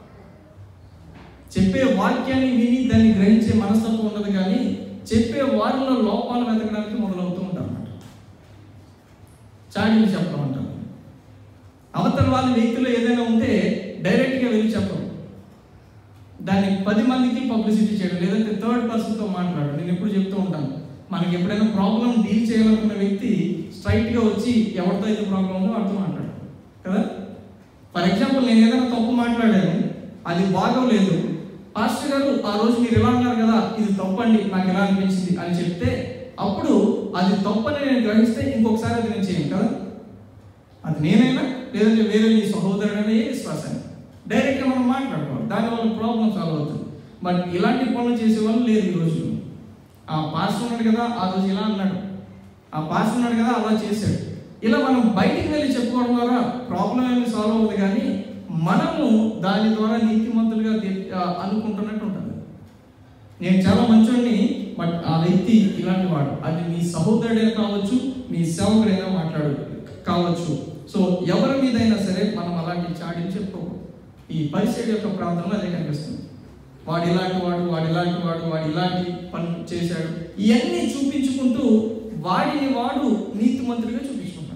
చెప్పే వాక్యాన్ని విని దాన్ని గ్రహించే మనస్తత్వం ఉండదు కానీ చెప్పే వారిలో లోపాలు వెతకడానికి మొదలవుతూ ఉంటారు అన్నమాట చాడీలు చెప్పడం అంటారు అవతల వాళ్ళ వ్యక్తిలో ఏదైనా ఉంటే డైరెక్ట్గా వెళ్ళి చెప్పరు దాన్ని పది మందికి పబ్లిసిటీ చేయడం లేదంటే థర్డ్ పర్సన్తో మాట్లాడు నేను ఎప్పుడు చెప్తూ ఉంటాను మనకి ఎప్పుడైనా ప్రాబ్లం డీల్ చేయాలనుకున్న వ్యక్తి స్ట్రైట్గా వచ్చి ఎవరితో అయితే ప్రాబ్లం ఉందో వాడితో మాట్లాడు కదా ఫర్ ఎగ్జాంపుల్ నేను ఏదైనా తప్పు మాట్లాడాను అది బాగోలేదు పాస్టర్ గారు ఆ రోజు మీరు ఇలా అన్నారు కదా ఇది తప్పండి నాకు ఎలా అనిపించింది అని చెప్తే అప్పుడు అది తప్పని నేను గ్రహిస్తే ఇంకొకసారి అది నేను చేయను కదా అది నేనైనా లేదంటే వేరే నీ సహోదరుడైనా ఏ విశ్వాసాన్ని డైరెక్ట్గా మనం మాట్లాడుకోవాలి దానివల్ల ప్రాబ్లం సాల్వ్ అవుతుంది బట్ ఇలాంటి పనులు చేసే వాళ్ళు లేదు ఈ రోజు ఆ పాస్టర్ ఉన్నాడు కదా ఆ రోజు ఇలా అన్నాడు ఆ పాస్టర్ ఉన్నాడు కదా అలా చేశాడు ఇలా మనం బయటికి వెళ్ళి చెప్పుకోవడం ద్వారా ప్రాబ్లం ఏమి సాల్వ్ అవ్వదు కానీ మనము దాని ద్వారా నీతిమంతులుగా తీ- ఆ, అనుకుంటున్నట్టు ఉంటుంది నేను చాలా మంచోడిని బట్ ఆ వ్యక్తి ఇలాంటి వాడు అది మీ సహోదరుడైనా కావచ్చు మీ సేవకుడైనా మాట్లాడు కావచ్చు సో ఎవరి మీదైనా సరే మనం అలాంటి చాటిని చెప్పుకోకూడదు ఈ పరిస్థితి యొక్క ప్రాంతంలో అదే కనిపిస్తుంది వాడు ఇలాంటి వాడు వాడు ఇలాంటి వాడు వాడు ఇలాంటి పనులు చేశాడు ఇవన్నీ చూపించుకుంటూ వాడిని వాడు నీతిమంతుడిగా చూపించుకుంటాడు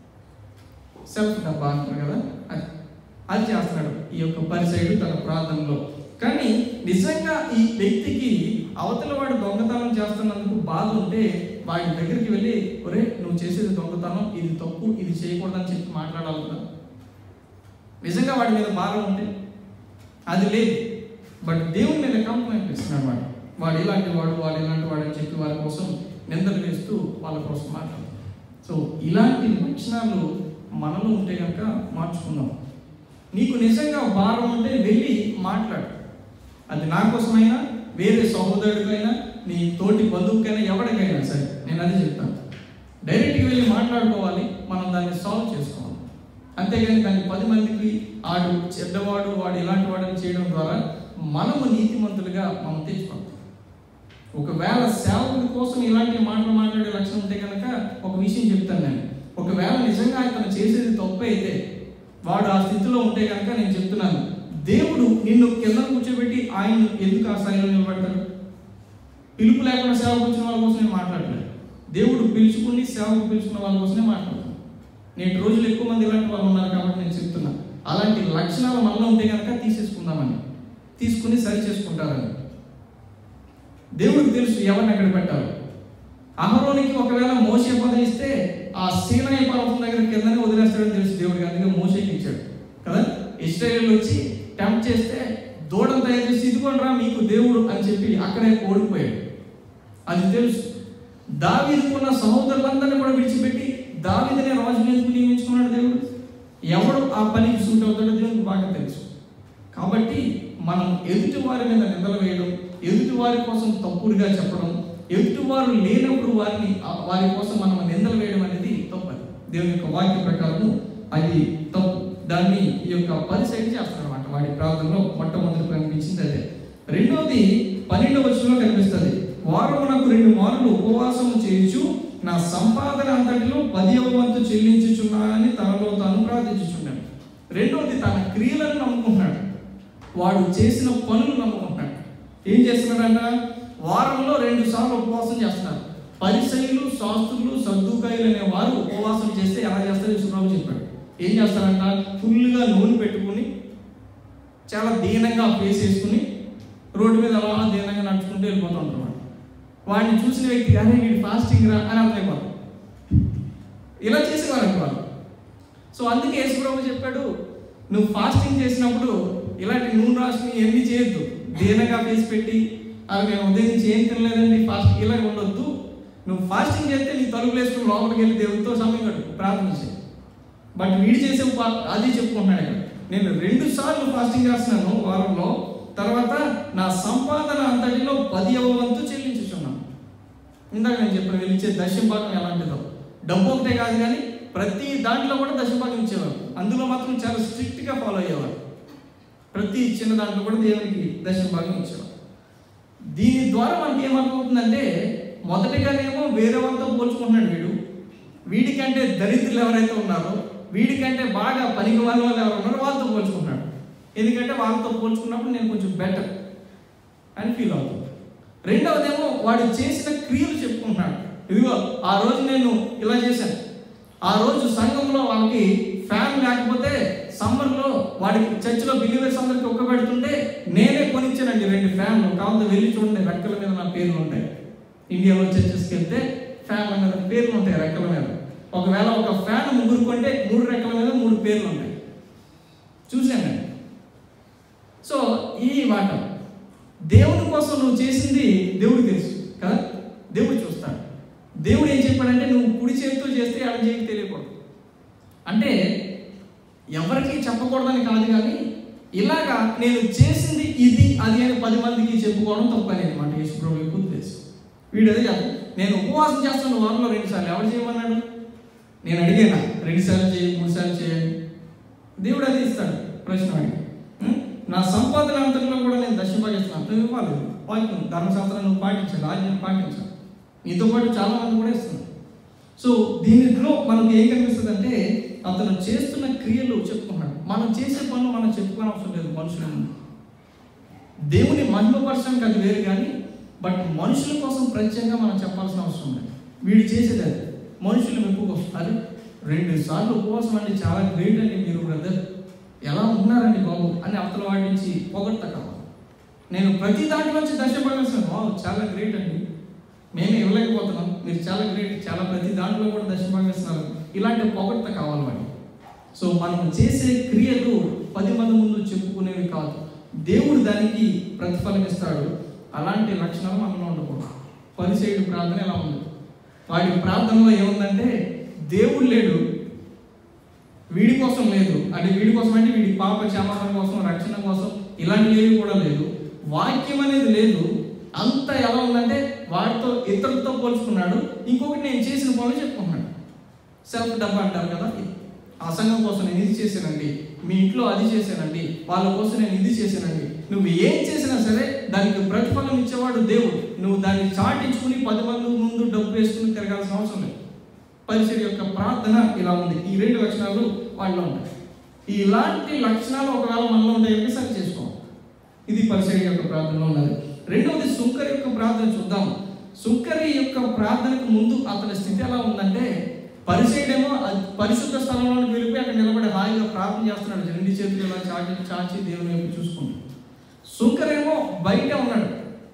సెల్ఫ్ డబ్బా అంటారు కదా అది అది చేస్తున్నాడు ఈ యొక్క పరిసైడు తన ప్రాంతంలో కానీ నిజంగా ఈ వ్యక్తికి అవతల వాడు దొంగతనం చేస్తున్నందుకు బాధ ఉంటే వాడి దగ్గరికి వెళ్ళి ఒరే నువ్వు చేసేది దొంగతనం ఇది తప్పు ఇది చేయకూడదని చెప్పి మాట్లాడాలి కదా నిజంగా వాడి మీద భారం ఉంటే అది లేదు బట్ దేవుని మీద కంప్లైంట్ ఇస్తున్నాడు వాడు వాడు ఇలాంటి వాడు వాడు ఇలాంటి వాడు అని చెప్పి వాళ్ళ కోసం నిందలు వేస్తూ వాళ్ళ కోసం మాట్లాడతాడు సో ఇలాంటి లక్షణాలు మనలో ఉంటే కనుక మార్చుకుందాం నీకు నిజంగా భారం ఉంటే వెళ్ళి మాట్లాడు అది నా కోసమైనా వేరే సహోదరుడికైనా నీ తోటి బంధువుకైనా ఎవరికైనా సరే నేను అది చెప్తాను డైరెక్ట్గా వెళ్ళి మాట్లాడుకోవాలి మనం దాన్ని సాల్వ్ చేసుకోవాలి అంతేగాని దాన్ని పది మందికి ఆడు చెడ్డవాడు వాడు ఇలాంటి వాడని చేయడం ద్వారా మనము నీతిమంతులుగా మనం తెచ్చుకుంటాం ఒకవేళ సేవకుడి కోసం ఇలాంటి మాటలు మాట్లాడే లక్షణం ఉంటే కనుక ఒక విషయం చెప్తాను నేను ఒకవేళ నిజంగా అతను చేసేది తప్పు అయితే వాడు ఆ స్థితిలో ఉంటే కనుక నేను చెప్తున్నాను దేవుడు నిన్ను కింద కూర్చోబెట్టి ఆయన ఎందుకు ఆ స్థాయిలో నిలబెడతాడు పిలుపు లేకుండా సేవకు వచ్చిన వాళ్ళ కోసం నేను మాట్లాడలేదు దేవుడు పిలుచుకుని సేవకు పిలుచుకున్న వాళ్ళ కోసమే మాట్లాడుతున్నాను నేటి రోజులు ఎక్కువ మంది ఇలాంటి వాళ్ళు ఉన్నారు కాబట్టి నేను చెప్తున్నా అలాంటి లక్షణాలు మనలో ఉంటే కనుక తీసేసుకుందామని తీసుకుని సరి చేసుకుంటారని దేవుడికి తెలుసు ఎవరిని ఎక్కడ పెట్టాలి అహరోనికి ఒకవేళ మోసే పదవి ఇస్తే ఆ సీనయ పర్వతం దగ్గర కిందనే వదిలేస్తాడని తెలుసు దేవుడికి అందుకే మోసేకి ఇచ్చాడు కదా ఇస్రాయేల్ వచ్చి టెంప్ట్ చేస్తే దూడను తయారు చేసి ఇదిగోండి రా మీకు దేవుడు అని చెప్పి అక్కడే ఓడిపోయాడు అది తెలుసు దావీదుకున్న సహోదరులందరినీ కూడా విడిచిపెట్టి దావీదునే రాజుని ఎందుకు నియమించుకున్నాడు దేవుడు ఎవడు ఆ పనికి సూట్ అవుతాడో దేవునికి బాగా తెలుసు కాబట్టి మనం ఎదుటి వారి మీద నిందలు వేయడం ఎదుటి వారి కోసం తప్పుడుగా చెప్పడం ఎదుటి వారు లేనప్పుడు వారిని ఆ వారి కోసం మనం నిందలు వేయడం అనేది తప్పది దేవుని యొక్క వాక్య ప్రకారము అది తప్పు దాన్ని ఈ యొక్క పరిశైలి చేస్తాడు అనమాట వాడి ప్రాంతంలో మొట్టమొదటి కనిపించింది అదే రెండవది పన్నెండవ వచనంలో కనిపిస్తుంది వారమునకు రెండు మార్లు ఉపవాసము చేయించు నా సంపాదన అంతటిలో పదివ వంతు చెల్లించుచున్నానని తనలో తాను ప్రార్థించుచున్నాడు రెండవది తన క్రియలను నమ్ముకుంటున్నాడు వాడు చేసిన పనులు నమ్ముకుంటున్నాడు ఏం చేస్తున్నాడంట వారంలో రెండు సార్లు ఉపవాసం చేస్తున్నారు పరిసయులు శాస్త్రులు సర్దుకాయలు అనే వారు ఉపవాసం చేస్తే ఎలా చేస్తారో యేసుప్రభు చెప్పాడు ఏం చేస్తారంట ఫుల్గా నూనె పెట్టుకుని చాలా దీనంగా ఫేస్ వేసుకుని రోడ్డు మీద అలా దీనంగా నడుచుకుంటూ వెళ్ళిపోతూ ఉంటారు వాడు. వాడిని చూసిన వ్యక్తి అరే వీడు ఫాస్టింగ్ రా అని అర్థమైపోతాం ఇలా చేసేవారు వాళ్ళు సో అందుకే యేసుప్రభు చెప్పాడు నువ్వు ఫాస్టింగ్ చేసినప్పుడు ఇలాంటి నూనె రాసుకుని ఎన్ని చేయొద్దు దీనంగా ఫేస్ పెట్టి అది మేము ఉదయం నుంచి ఏం తినలేదండి ఫాస్ట్ ఇలా ఉండొద్దు నువ్వు ఫాస్టింగ్ చేస్తే నీ తలుపులు వేసుకుని లోపలికి వెళ్ళి దేవుడితో సమయం గడుపు ప్రార్థన చేయి బట్ వీడు చేసే పా- అది చెప్పుకుంటున్నాడు ఇక్కడ నేను రెండు సార్లు ఫాస్టింగ్ చేస్తున్నాను వారంలో తర్వాత నా సంపాదన అంతటిలో పది వంతు చెల్లించుచున్నాను ఇందాక నేను చెప్పిన వీళ్ళు ఇచ్చే దశంభాగం ఎలాంటిదో డబ్బు ఒకటే కాదు కానీ ప్రతి దాంట్లో కూడా దశంభాగం ఇచ్చేవారు అందులో మాత్రం చాలా స్ట్రిక్ట్గా ఫాలో అయ్యేవారు ప్రతి చిన్న దాంట్లో కూడా దేవునికి దశంభాగం ఇచ్చేవారు దీని ద్వారా మనకి ఏమర్థమవుతుందంటే మొదటిగానేమో వేరే వాళ్ళతో పోల్చుకుంటున్నాడు వీడు వీడికంటే దరిద్రులు ఎవరైతే ఉన్నారో వీడికంటే బాగా పనికి వాళ్ళ వాళ్ళు ఎవరు ఉన్నారో వాళ్ళతో పోల్చుకుంటున్నాడు ఎందుకంటే వాళ్ళతో పోల్చుకున్నప్పుడు నేను కొంచెం బెటర్ అని ఫీల్ అవుతుంది రెండవదేమో వాడు చేసిన క్రియలు చెప్పుకుంటున్నాడు ఇదిగో ఆ రోజు నేను ఇలా చేశాను ఆ రోజు సంఘంలో వాళ్ళకి ఫ్యాన్ లేకపోతే సమ్మర్లో వాడికి చర్చిలో బిలీవర్స్ అందరికి ఒక్క పెడుతుంటే నేనే కొనిచ్చానండి రెండు ఫ్యాన్లు కావాలి వెళ్ళి చూడండి రెక్కల మీద నా పేర్లు ఉంటాయి ఇండియాలో చర్చెస్కి వెళ్తే ఫ్యాన్ల మీద పేర్లు ఉంటాయి రెక్కల మీద ఒకవేళ ఒక ఫ్యాన్ ముగ్గురు కొంటే మూడు రెక్కల మీద మూడు పేర్లు ఉంటాయి చూశాను నేను సో ఈ మాట దేవుని కోసం నువ్వు చేసింది దేవుడికి తెలుసు కదా దేవుడు చూస్తాడు దేవుడు ఏం చెప్పాడంటే నువ్వు కుడి చేతితో చేస్తే ఎడం చేతికి తెలియకూడదు అంటే ఎవరికి చెప్పకూడదని కాదు కానీ ఇలాగా నేను చేసింది ఇది అది అని పది మందికి చెప్పుకోవడం తప్పని అనమాట యేసు ప్రభు యొక్క ఉద్దేశం వీడు అదే చెప్పు నేను ఉపవాసం చేస్తాను వారంలో రెండు సార్లు ఎవరు చేయమన్నాడు నేను అడిగానా రెండు సార్లు చేయి మూడు సార్లు చేయండి దేవుడు అది ఇస్తాడు ప్రశ్న అడిగి ఉం? నా సంపాదన అంతట్లో కూడా నేను దశభాగిస్తున్నాను నువ్వు ఇవ్వాలి వాక్యం ధర్మశాస్త్రం నువ్వు పాటించాలి ఆజ్ఞను పాటించాలి నీతో పాటు చాలా మంది కూడా ఇస్తున్నారు సో దీనిలో మనకు ఏం కనిపిస్తుంది అంటే అతను చేస్తున్న క్రియలు చెప్పుకున్నాడు మనం చేసే పనులు మనం చెప్పుకోని అవసరం లేదు మనుషుల ముందు దేవుని మహిమపరచడానికి అది వేరు కానీ బట్ మనుషుల కోసం ప్రత్యేకంగా మనం చెప్పాల్సిన అవసరం లేదు వీడు చేసేది అది మనుషులు మెప్పు కోసం అది రెండు సార్లు ఉపవాసం అంటే చాలా గ్రేట్ అండి మీరు బ్రదర్ ఎలా ఉన్నారండి బాబు అని అవతల వాడి నుంచి పొగడత కావాలి నేను ప్రతి దాంట్లోంచి దశ భాగస్వామి వావ్ చాలా గ్రేట్ అండి మేము ఇవ్వలేకపోతున్నాం మీరు చాలా గ్రేట్ చాలా ప్రతి దాంట్లో కూడా దశ భాగస్తున్నారు ఇలాంటి పొగడత కావాలి వాడి సో మనం చేసే క్రియలు పది మంది ముందు చెప్పుకునేవి కాదు దేవుడు దానికి ప్రతిఫలం ఇస్తాడు అలాంటి లక్షణాలు మనలో ఉండకూడదు పరిచయుడు ప్రార్థన ఎలా ఉంది వాడి ప్రార్థనలో ఏముందంటే దేవుడు లేడు వీడి కోసం లేదు అంటే వీడి కోసం అంటే వీడి పాప క్షమాపణ కోసం రక్షణ కోసం ఇలాంటివి ఏవి కూడా లేదు వాక్యం అనేది లేదు అంత ఎలా ఉందంటే వాడితో ఇతరులతో పోల్చుకున్నాడు ఇంకొకటి నేను చేసిన పనులు చెప్పుకున్నాడు సెల్ఫ్ డబ్బా అంటారు కదా ఆ సంఘం కోసం నేను ఇది చేశానండి మీ ఇంట్లో అది చేశానండి వాళ్ళ కోసం నేను ఇది చేశానండి నువ్వు ఏం చేసినా సరే దానికి ప్రతిఫలం ఇచ్చేవాడు దేవుడు నువ్వు దాన్ని చాటించుకుని పది మంది ముందు డబ్బు వేసుకుని తిరగాల్సిన అవసరం లేదు పరిచయం యొక్క ప్రార్థన ఇలా ఉంది ఈ రెండు లక్షణాలు వాళ్ళలో ఉంటాయి ఇలాంటి లక్షణాలు ఒకవేళ మనలో ఉంటాయంటే సరి చేసుకోవాలి ఇది పరిచయం యొక్క ప్రార్థనలో ఉన్నది రెండవది సుంకరి యొక్క ప్రార్థన చూద్దాం సుంకరి యొక్క ప్రార్థనకు ముందు అతని స్థితి ఎలా ఉందంటే పరిచయుడేమో అది పరిశుద్ధ స్థలంలోకి వెళ్ళిపోయి అక్కడ నిలబడి హాయిగా ప్రార్థన చేస్తున్నాడు రెండు చేతులు ఇలా చాచి చాచి దేవుని వైపు చూసుకుంటూ సుంకరేమో బయట ఉన్నాడు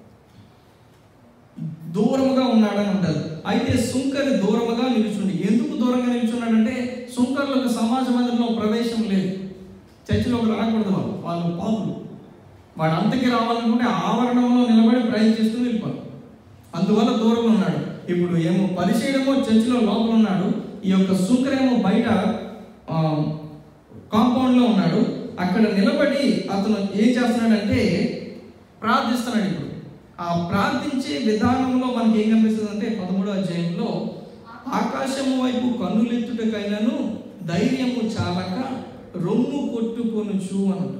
దూరముగా ఉన్నాడని ఉంటుంది అయితే సుంకరి దూరముగా నిలుచుండి ఎందుకు దూరంగా నిలుచున్నాడంటే సుంకర్లకు సమాజ మందిరంలో ప్రవేశం లేదు చర్చిలోకి రాకూడదు వాళ్ళు వాళ్ళు పాపులు వాడు అంతకి రావాలనుకుంటే ఆవరణంలో నిలబడి ప్రయత్నం చేస్తూ వెళ్ళిపోవాలి అందువల్ల దూరంగా ఉన్నాడు ఇప్పుడు ఏమో పరిచయమో చర్చిలో లోపల ఉన్నాడు ఈ యొక్క సుంకరేమో బయట కాంపౌండ్లో ఉన్నాడు అక్కడ నిలబడి అతను ఏం చేస్తున్నాడంటే ప్రార్థిస్తున్నాడు ఇప్పుడు ఆ ప్రార్థించే విధానంలో మనకి ఏం కనిపిస్తుంది అంటే పదమూడో అధ్యాయంలో ఆకాశము వైపు కన్నులెత్తుటకైనను ధైర్యము చాలక రొమ్ము కొట్టుకొనుచు అన్నట్టు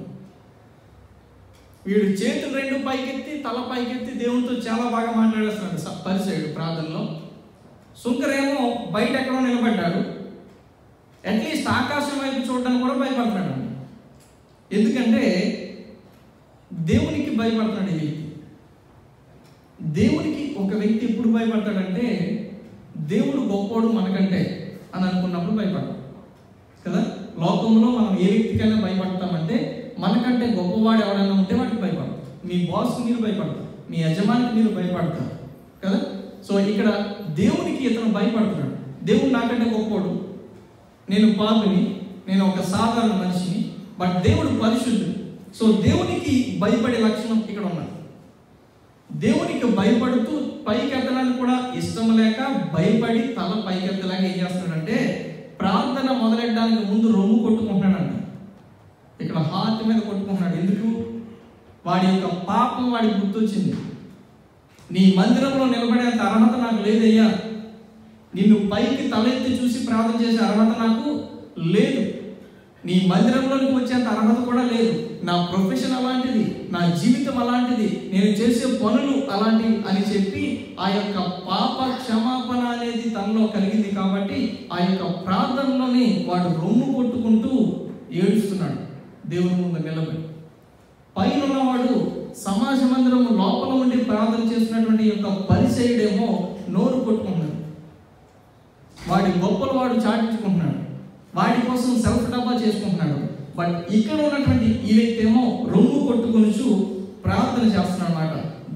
వీడు చేతులు రెండు పైకెత్తి తల పైకెత్తి దేవునితో చాలా బాగా మాట్లాడేస్తున్నాడు స- పరిచయుడు ప్రార్థనలో సుంకరేమో బయట ఎక్కడో నిలబడ్డాడు అట్లీస్ట్ ఆకాశం వైపు చూడడానికి కూడా భయపడుతున్నాడు ఎందుకంటే దేవునికి భయపడుతున్నాడు ఈ వ్యక్తి దేవునికి ఒక వ్యక్తి ఎప్పుడు భయపడతాడంటే దేవుడు గొప్పోడు మనకంటే అని అనుకున్నప్పుడు భయపడతాడు కదా లోకంలో మనం ఏ వ్యక్తికైనా భయపడతామంటే మనకంటే గొప్పవాడు ఎవడైనా ఉంటే వాడికి భయపడతాం మీ బాస్కి మీరు భయపడతారు మీ యజమానికి మీరు భయపడతారు కదా సో ఇక్కడ దేవునికి ఇతను భయపడుతున్నాడు దేవుడు నాకంటే గొప్పోడు నేను పాపిని నేను ఒక సాధారణ మనిషిని బట్ దేవుడు పరిశుద్ధుడు సో దేవునికి భయపడే లక్షణం ఇక్కడ ఉన్నది దేవునికి భయపడుతూ పైకెత్తడానికి కూడా ఇష్టం లేక భయపడి తల పైకెత్తలేక ఏం చేస్తున్నాడంటే ప్రార్థన మొదలెట్టడానికి ముందు రొమ్ము కొట్టుకుంటున్నాడంట ఇక్కడ హార్ట్ మీద కొట్టుకుంటున్నాడు ఎందుకు వాడి యొక్క పాపం వాడికి గుర్తొచ్చింది నీ మందిరంలో నిలబడేంత అర్హత నాకు లేదయ్యా నిన్ను పైకి తలెత్తి చూసి ప్రార్థన చేసే అర్హత నాకు లేదు నీ మందిరంలోనికి వచ్చేంత అర్హత కూడా లేదు నా ప్రొఫెషన్ అలాంటిది నా జీవితం అలాంటిది నేను చేసే పనులు అలాంటివి అని చెప్పి ఆ యొక్క పాప క్షమాపణ అనేది తనలో కలిగింది కాబట్టి ఆ యొక్క ప్రార్థనలోని వాడు రొమ్ము కొట్టుకుంటూ ఏడుస్తున్నాడు దేవుని ముందు నిలబడి పైన ఉన్నవాడు సమాజ మందిరం లోపల ఉండి ప్రార్థన చేస్తున్నటువంటి ఈ యొక్క పరిచయుడేమో నోరు కొట్టుకుంటున్నాడు వాడి గొప్పలు వాడు చాటించుకుంటున్నాడు వాడి కోసం సెల్ఫ్ డబ్బా చేసుకుంటున్నాడు బట్ ఇక్కడ ఉన్నటువంటి ఈ వ్యక్తి ఏమో రొమ్ము కొట్టుకొనుచు ప్రార్థన చేస్తున్నాడు అనమాట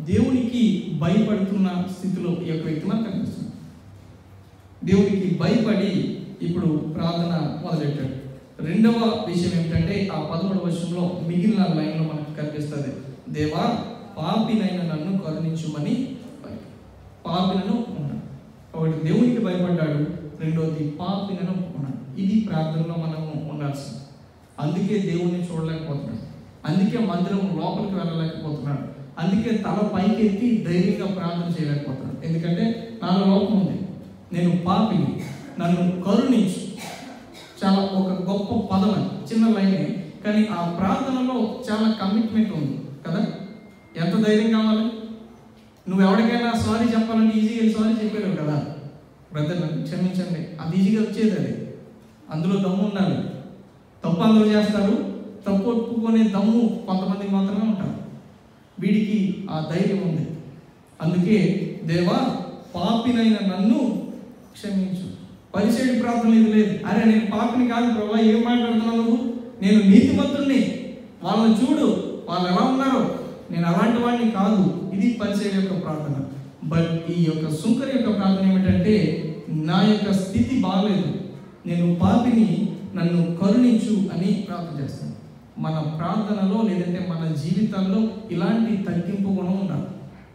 దేవునికి భయపడుతున్న స్థితిలో ఈ యొక్క వ్యక్తి మనకు కనిపిస్తుంది దేవునికి భయపడి ఇప్పుడు ప్రార్థన మొదలెట్టాడు రెండవ విషయం ఏమిటంటే ఆ పదమూడవ వర్షంలో మిగిలిన లైన్లో మనకు కనిపిస్తుంది దేవా పాపినైన నన్ను కరుణించుమని పాపినను ఉన్నాడు ఒకటి దేవునికి భయపడ్డాడు రెండోది పాపినను ఉన్నాడు ఇది ప్రార్థనలో మనము ఉండాల్సింది అందుకే దేవుణ్ణి చూడలేకపోతున్నాడు అందుకే మందిరం లోపలికి వెళ్ళలేకపోతున్నాడు అందుకే తల పైకెత్తి ధైర్యంగా ప్రార్థన చేయలేకపోతున్నాడు ఎందుకంటే నాలో లోపం ఉంది నేను పాపిని నన్ను కరుణించు చాలా ఒక గొప్ప పదం అది చిన్న లైనే కానీ ఆ ప్రార్థనలో చాలా కమిట్మెంట్ ఉంది కదా ఎంత ధైర్యం కావాలి నువ్వు ఎవరికైనా సారీ చెప్పాలంటే ఈజీగా సారీ చెప్పలేవు కదా బ్రదర్ నన్ను క్షమించండి అది ఈజీగా వచ్చేది అది అందులో దమ్ము ఉండాలి తప్పు అందరూ చేస్తారు తప్పు ఒప్పుకునే దమ్ము కొంతమందికి మాత్రమే ఉంటారు వీడికి ఆ ధైర్యం ఉంది అందుకే దేవా పాపినైన నన్ను క్షమించు పరిచయం ప్రార్థన ఇది లేదు అరే నేను పాపిని కాదు ప్రభా ఏం మాట్లాడుతున్నావు నువ్వు నేను నీతిమంతుణ్ణి వాళ్ళని చూడు వాళ్ళు ఎలా ఉన్నారో నేను అలాంటి వాడిని కాదు ఇది పరిచయం యొక్క ప్రార్థన బట్ ఈ యొక్క సుంకర్ యొక్క ప్రార్థన ఏమిటంటే నా యొక్క స్థితి బాగలేదు నేను పాపిని నన్ను కరుణించు అని ప్రార్థన చేస్తాను మన ప్రార్థనలో లేదంటే మన జీవితాల్లో ఇలాంటి తగ్గింపు గుణం ఉండాలి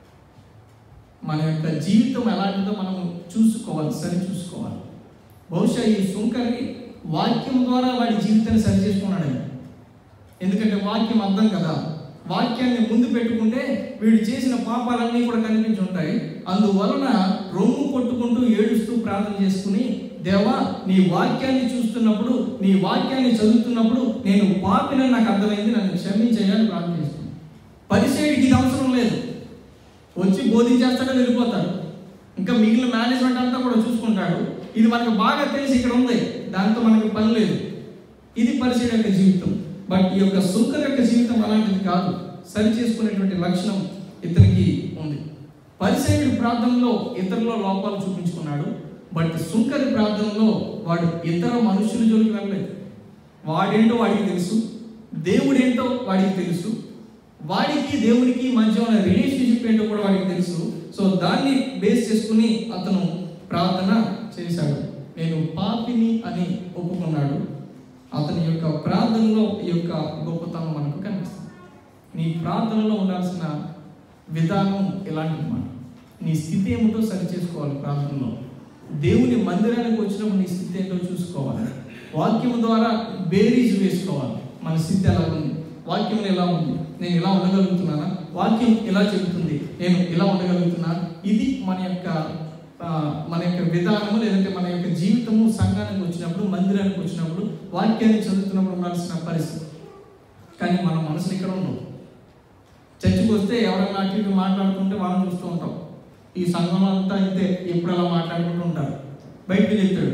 మన యొక్క జీవితం ఎలాంటిదో మనం చూసుకోవాలి సరి చూసుకోవాలి బహుశా ఈ సుంకరి వాక్యం ద్వారా వాడి జీవితాన్ని సరి చేసుకున్నాడు ఆయన. ఎందుకంటే వాక్యం అర్థం కదా వాక్యాన్ని ముందు పెట్టుకుంటే వీడు చేసిన పాపాలన్నీ కూడా కనిపించి ఉంటాయి అందువలన రొమ్ము కొట్టుకుంటూ ఏడుస్తూ ప్రార్థన చేసుకుని దేవా నీ వాక్యాన్ని చూస్తున్నప్పుడు నీ వాక్యాన్ని చదువుతున్నప్పుడు నేను పాపినని నాకు అర్థమైంది నన్ను క్షమించేయాలని ప్రార్థన చేస్తున్నాను పరిచయుడికి ఇది అవసరం లేదు వచ్చి బోధించేస్తాడో వెళ్ళిపోతాడు ఇంకా మిగిలిన మేనేజ్మెంట్ అంతా కూడా చూసుకుంటాడు ఇది మనకు బాగా తెలిసి ఇక్కడ ఉంది దాంతో మనకి పని లేదు ఇది పరిచయం యొక్క జీవితం బట్ ఈ యొక్క సుంకర్ యొక్క జీవితం అలాంటిది కాదు సరి చేసుకునేటువంటి లక్షణం ఇతనికి ఉంది పరిచయుడి ప్రార్థనలో ఇతరుల లోపాలు చూపించుకున్నాడు బట్ సుంకరి ప్రార్థనలో వాడు ఇతర మనుషుల జోలికి వెళ్ళలేదు వాడేంటో వాడికి తెలుసు దేవుడేంటో వాడికి తెలుసు వాడికి దేవునికి మధ్య ఉన్న రిలేషన్షిప్ ఏంటో కూడా వాడికి తెలుసు సో దాన్ని బేస్ చేసుకుని అతను ప్రార్థన చేశాడు నేను పాపిని అని ఒప్పుకున్నాడు అతని యొక్క ప్రార్థనలో ఈ యొక్క గొప్పతనం మనకు కనిపిస్తుంది నీ ప్రార్థనలో ఉండాల్సిన విధానం ఇలాంటిది మాట నీ స్థితి ఏమిటో సరి చేసుకోవాలి ప్రార్థనలో దేవుని మందిరానికి వచ్చినప్పుడు నీ స్థితి ఏంటో చూసుకోవాలి వాక్యం ద్వారా బేరీజ్ వేసుకోవాలి మన స్థితి ఎలా ఉంది వాక్యం ఎలా ఉంది నేను ఇలా ఉండగలుగుతున్నానా వాక్యం ఎలా చెబుతుంది నేను ఇలా ఉండగలుగుతున్నా ఇది మన యొక్క ఆ, మన యొక్క విధానము లేదంటే మన యొక్క జీవితము సంఘానికి వచ్చినప్పుడు మందిరానికి వచ్చినప్పుడు వాక్యాన్ని చదువుతున్నప్పుడు ఉండాల్సిన పరిస్థితి కానీ మన మనసులు ఇక్కడ ఉండవు చర్చికి వస్తే ఎవరైనా అటు ఇటు మాట్లాడుతుంటే వాళ్ళని చూస్తూ ఉంటాం ఈ సంఘంలో అంతా ఇంతే ఎప్పుడు అలా మాట్లాడుకుంటూ ఉంటారు బయటకు చెప్తాడు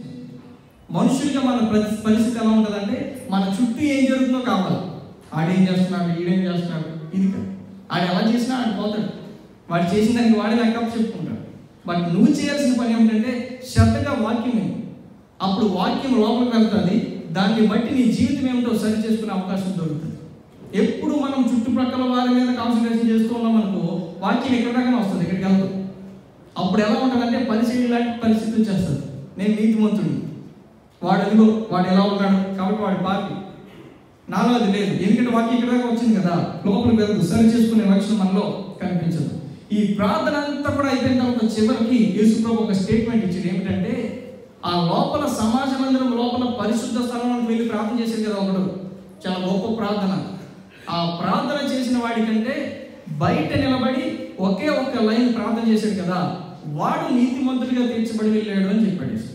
మనుషులుగా మన ప్రతి పరిస్థితి ఎలా ఉంటుందంటే మన చుట్టూ ఏం జరుగుతుందో కావాలి ఆడేం చేస్తున్నాడు ఈడేం చేస్తున్నాడు ఇది కాదు ఆడు ఎలా చేసినా ఆడు పోతాడు వాడు చేసిన దానికి వాడే లెక్క చెప్పుకుంటాడు బట్ నువ్వు చేయాల్సిన పని ఏమిటంటే శ్రద్ధగా వాక్యం విను. అప్పుడు వాక్యం లోపలికి వెళ్తుంది దాన్ని బట్టి నీ జీవితం ఏమిటో సరి చేసుకునే అవకాశం దొరుకుతుంది ఎప్పుడు మనం చుట్టుప్రక్కల వారి మీద కాన్సన్ట్రేషన్ చేస్తూ ఉన్నాం అనుకో వాక్యం ఎక్కడ దాకా వస్తుంది ఇక్కడికి వెళ్తాం అప్పుడు ఎలా ఉంటుందంటే పరిస్థితి లాంటి పరిస్థితి వచ్చేస్తుంది నేను నీతిమంతుడిని వాడు అదిగో వాడు ఎలా ఉన్నాడు కాబట్టి వాడి పాపి నాలో అది లేదు ఎందుకంటే వాక్యం ఇక్కడ దాకా వచ్చింది కదా లోపలికి వెళ్తూ సరి చేసుకునే లక్షణం మనలో కనిపించదు ఈ ప్రార్థన అంతా కూడా అయిపోయిన తర్వాత చివరికి యేసుప్రభు ఒక స్టేట్మెంట్ ఇచ్చింది ఏమిటంటే ఆ లోపల సమాజ మందిరం లోపల పరిశుద్ధ స్థలంలోకి వెళ్ళి ప్రార్థన చేసేది కదా ఒకడు చాలా గొప్ప ప్రార్థన ఆ ప్రార్థన చేసిన వాడికంటే బయట నిలబడి ఒకే ఒక్క లైన్ ప్రార్థన చేశాడు కదా వాడు నీతిమంతుడిగా తీర్చబడి వెళ్ళాడు అని చెప్పాడు యేసు.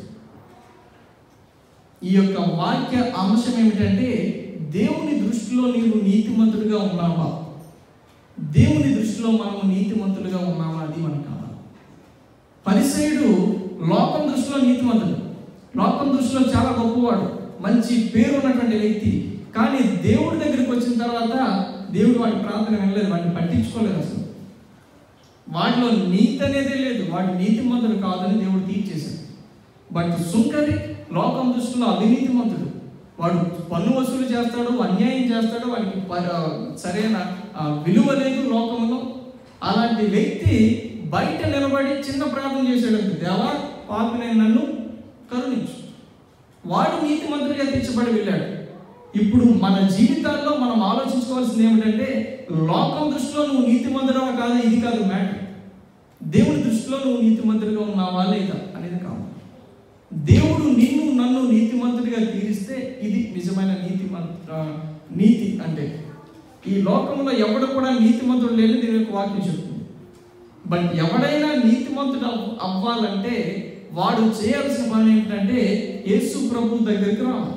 ఈ యొక్క వాక్య అంశం ఏమిటంటే దేవుని దృష్టిలో నీవు నీతిమంతుడిగా ఉన్నావా దేవుని దృష్టిలో మనము నీతిమంతులుగా ఉన్నామా అది మనకు కావాలి పరిసయుడు లోకం దృష్టిలో నీతిమంతుడు లోకం దృష్టిలో చాలా గొప్పవాడు మంచి పేరు ఉన్నటువంటి వ్యక్తి కానీ దేవుడి దగ్గరికి వచ్చిన తర్వాత దేవుడు వాడి ప్రార్థన వినలేదు వాడిని పట్టించుకోలేదు అసలు వాడిలో నీతి అనేదే లేదు వాడి నీతిమంతుడు కాదని దేవుడు తీర్చేశాడు బట్ సుంకరి లోకం దృష్టిలో అవినీతిమంతుడు వాడు పన్ను వసూలు చేస్తాడు అన్యాయం చేస్తాడు వాడికి ప- సరైన ఆ, విలువ లేదు లోకంలో అలాంటి వ్యక్తి బయట నిలబడి చిన్న ప్రార్థన చేశాడంటే దేవా పాపినైన నన్ను కరుణించు వాడు నీతి మంత్రిగా తీర్చబడి వెళ్ళాడు ఇప్పుడు మన జీవితాల్లో మనం ఆలోచించుకోవాల్సింది ఏమిటంటే లోకం దృష్టిలో నువ్వు నీతి మంత్రుడవా కాదా ఇది కాదు మ్యాటర్ దేవుని దృష్టిలో నువ్వు నీతి మంత్రిగా ఉన్నావా లేదా అనేది కాదు దేవుడు నిన్ను నన్ను నీతి మంత్రిగా తీరిస్తే ఇది నిజమైన నీతి మంత్ర నీతి అంటే ఈ లోకంలో ఎవడు కూడా నీతి మంత్రుడు లేని దీని యొక్క వాక్యం చెప్తుంది బట్ ఎవడైనా నీతిమంతుడు అవ్- అవ్వాలంటే వాడు చేయాల్సిన పని ఏంటంటే యేసు ప్రభు దగ్గరికి రావాలి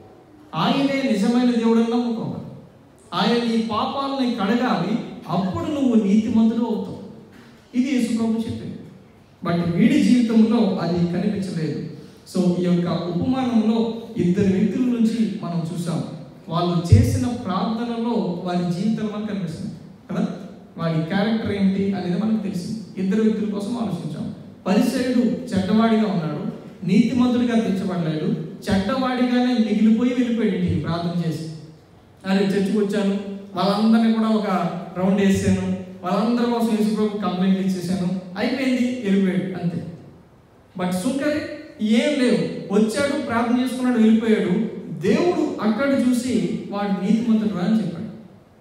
ఆయనే నిజమైన దేవుడని నమ్ముకోవాలి ఆయన నీ పాపాలని కడగాలి అప్పుడు నువ్వు నీతిమంతుడు అవుతావు ఇది యేసు ప్రభు చెప్పింది బట్ వీడి జీవితంలో అది కనిపించలేదు సో ఈ యొక్క ఉపమానంలో ఇద్దరు వ్యక్తుల నుంచి మనం చూసాం వాళ్ళు చేసిన ప్రార్థనలో వారి జీవితాలు మనకు కనిపిస్తుంది కదా వాడి క్యారెక్టర్ ఏంటి అనేది మనకు తెలిసింది ఇద్దరు వ్యక్తుల కోసం ఆలోచించాం పరిసయుడు చెడ్డవాడిగా ఉన్నాడు నీతిమంతుడిగా తెచ్చబడలేడు చెడ్డవాడిగానే మిగిలిపోయి వెళ్ళిపోయాడు ఇంటికి ప్రార్థన చేసి అరే చర్చికి వచ్చాను వాళ్ళందరినీ కూడా ఒక రౌండ్ వేసాను వాళ్ళందరి కోసం యేసుప్రభు కంప్లైంట్ ఇచ్చేసాను అయిపోయింది వెళ్ళిపోయాడు అంతే బట్ సుంకరి ఏం లేవు వచ్చాడు ప్రార్థన చేసుకున్నాడు వెళ్ళిపోయాడు దేవుడు అక్కడ చూసి వాడు నీతిమంతుడు రా అని చెప్పాడు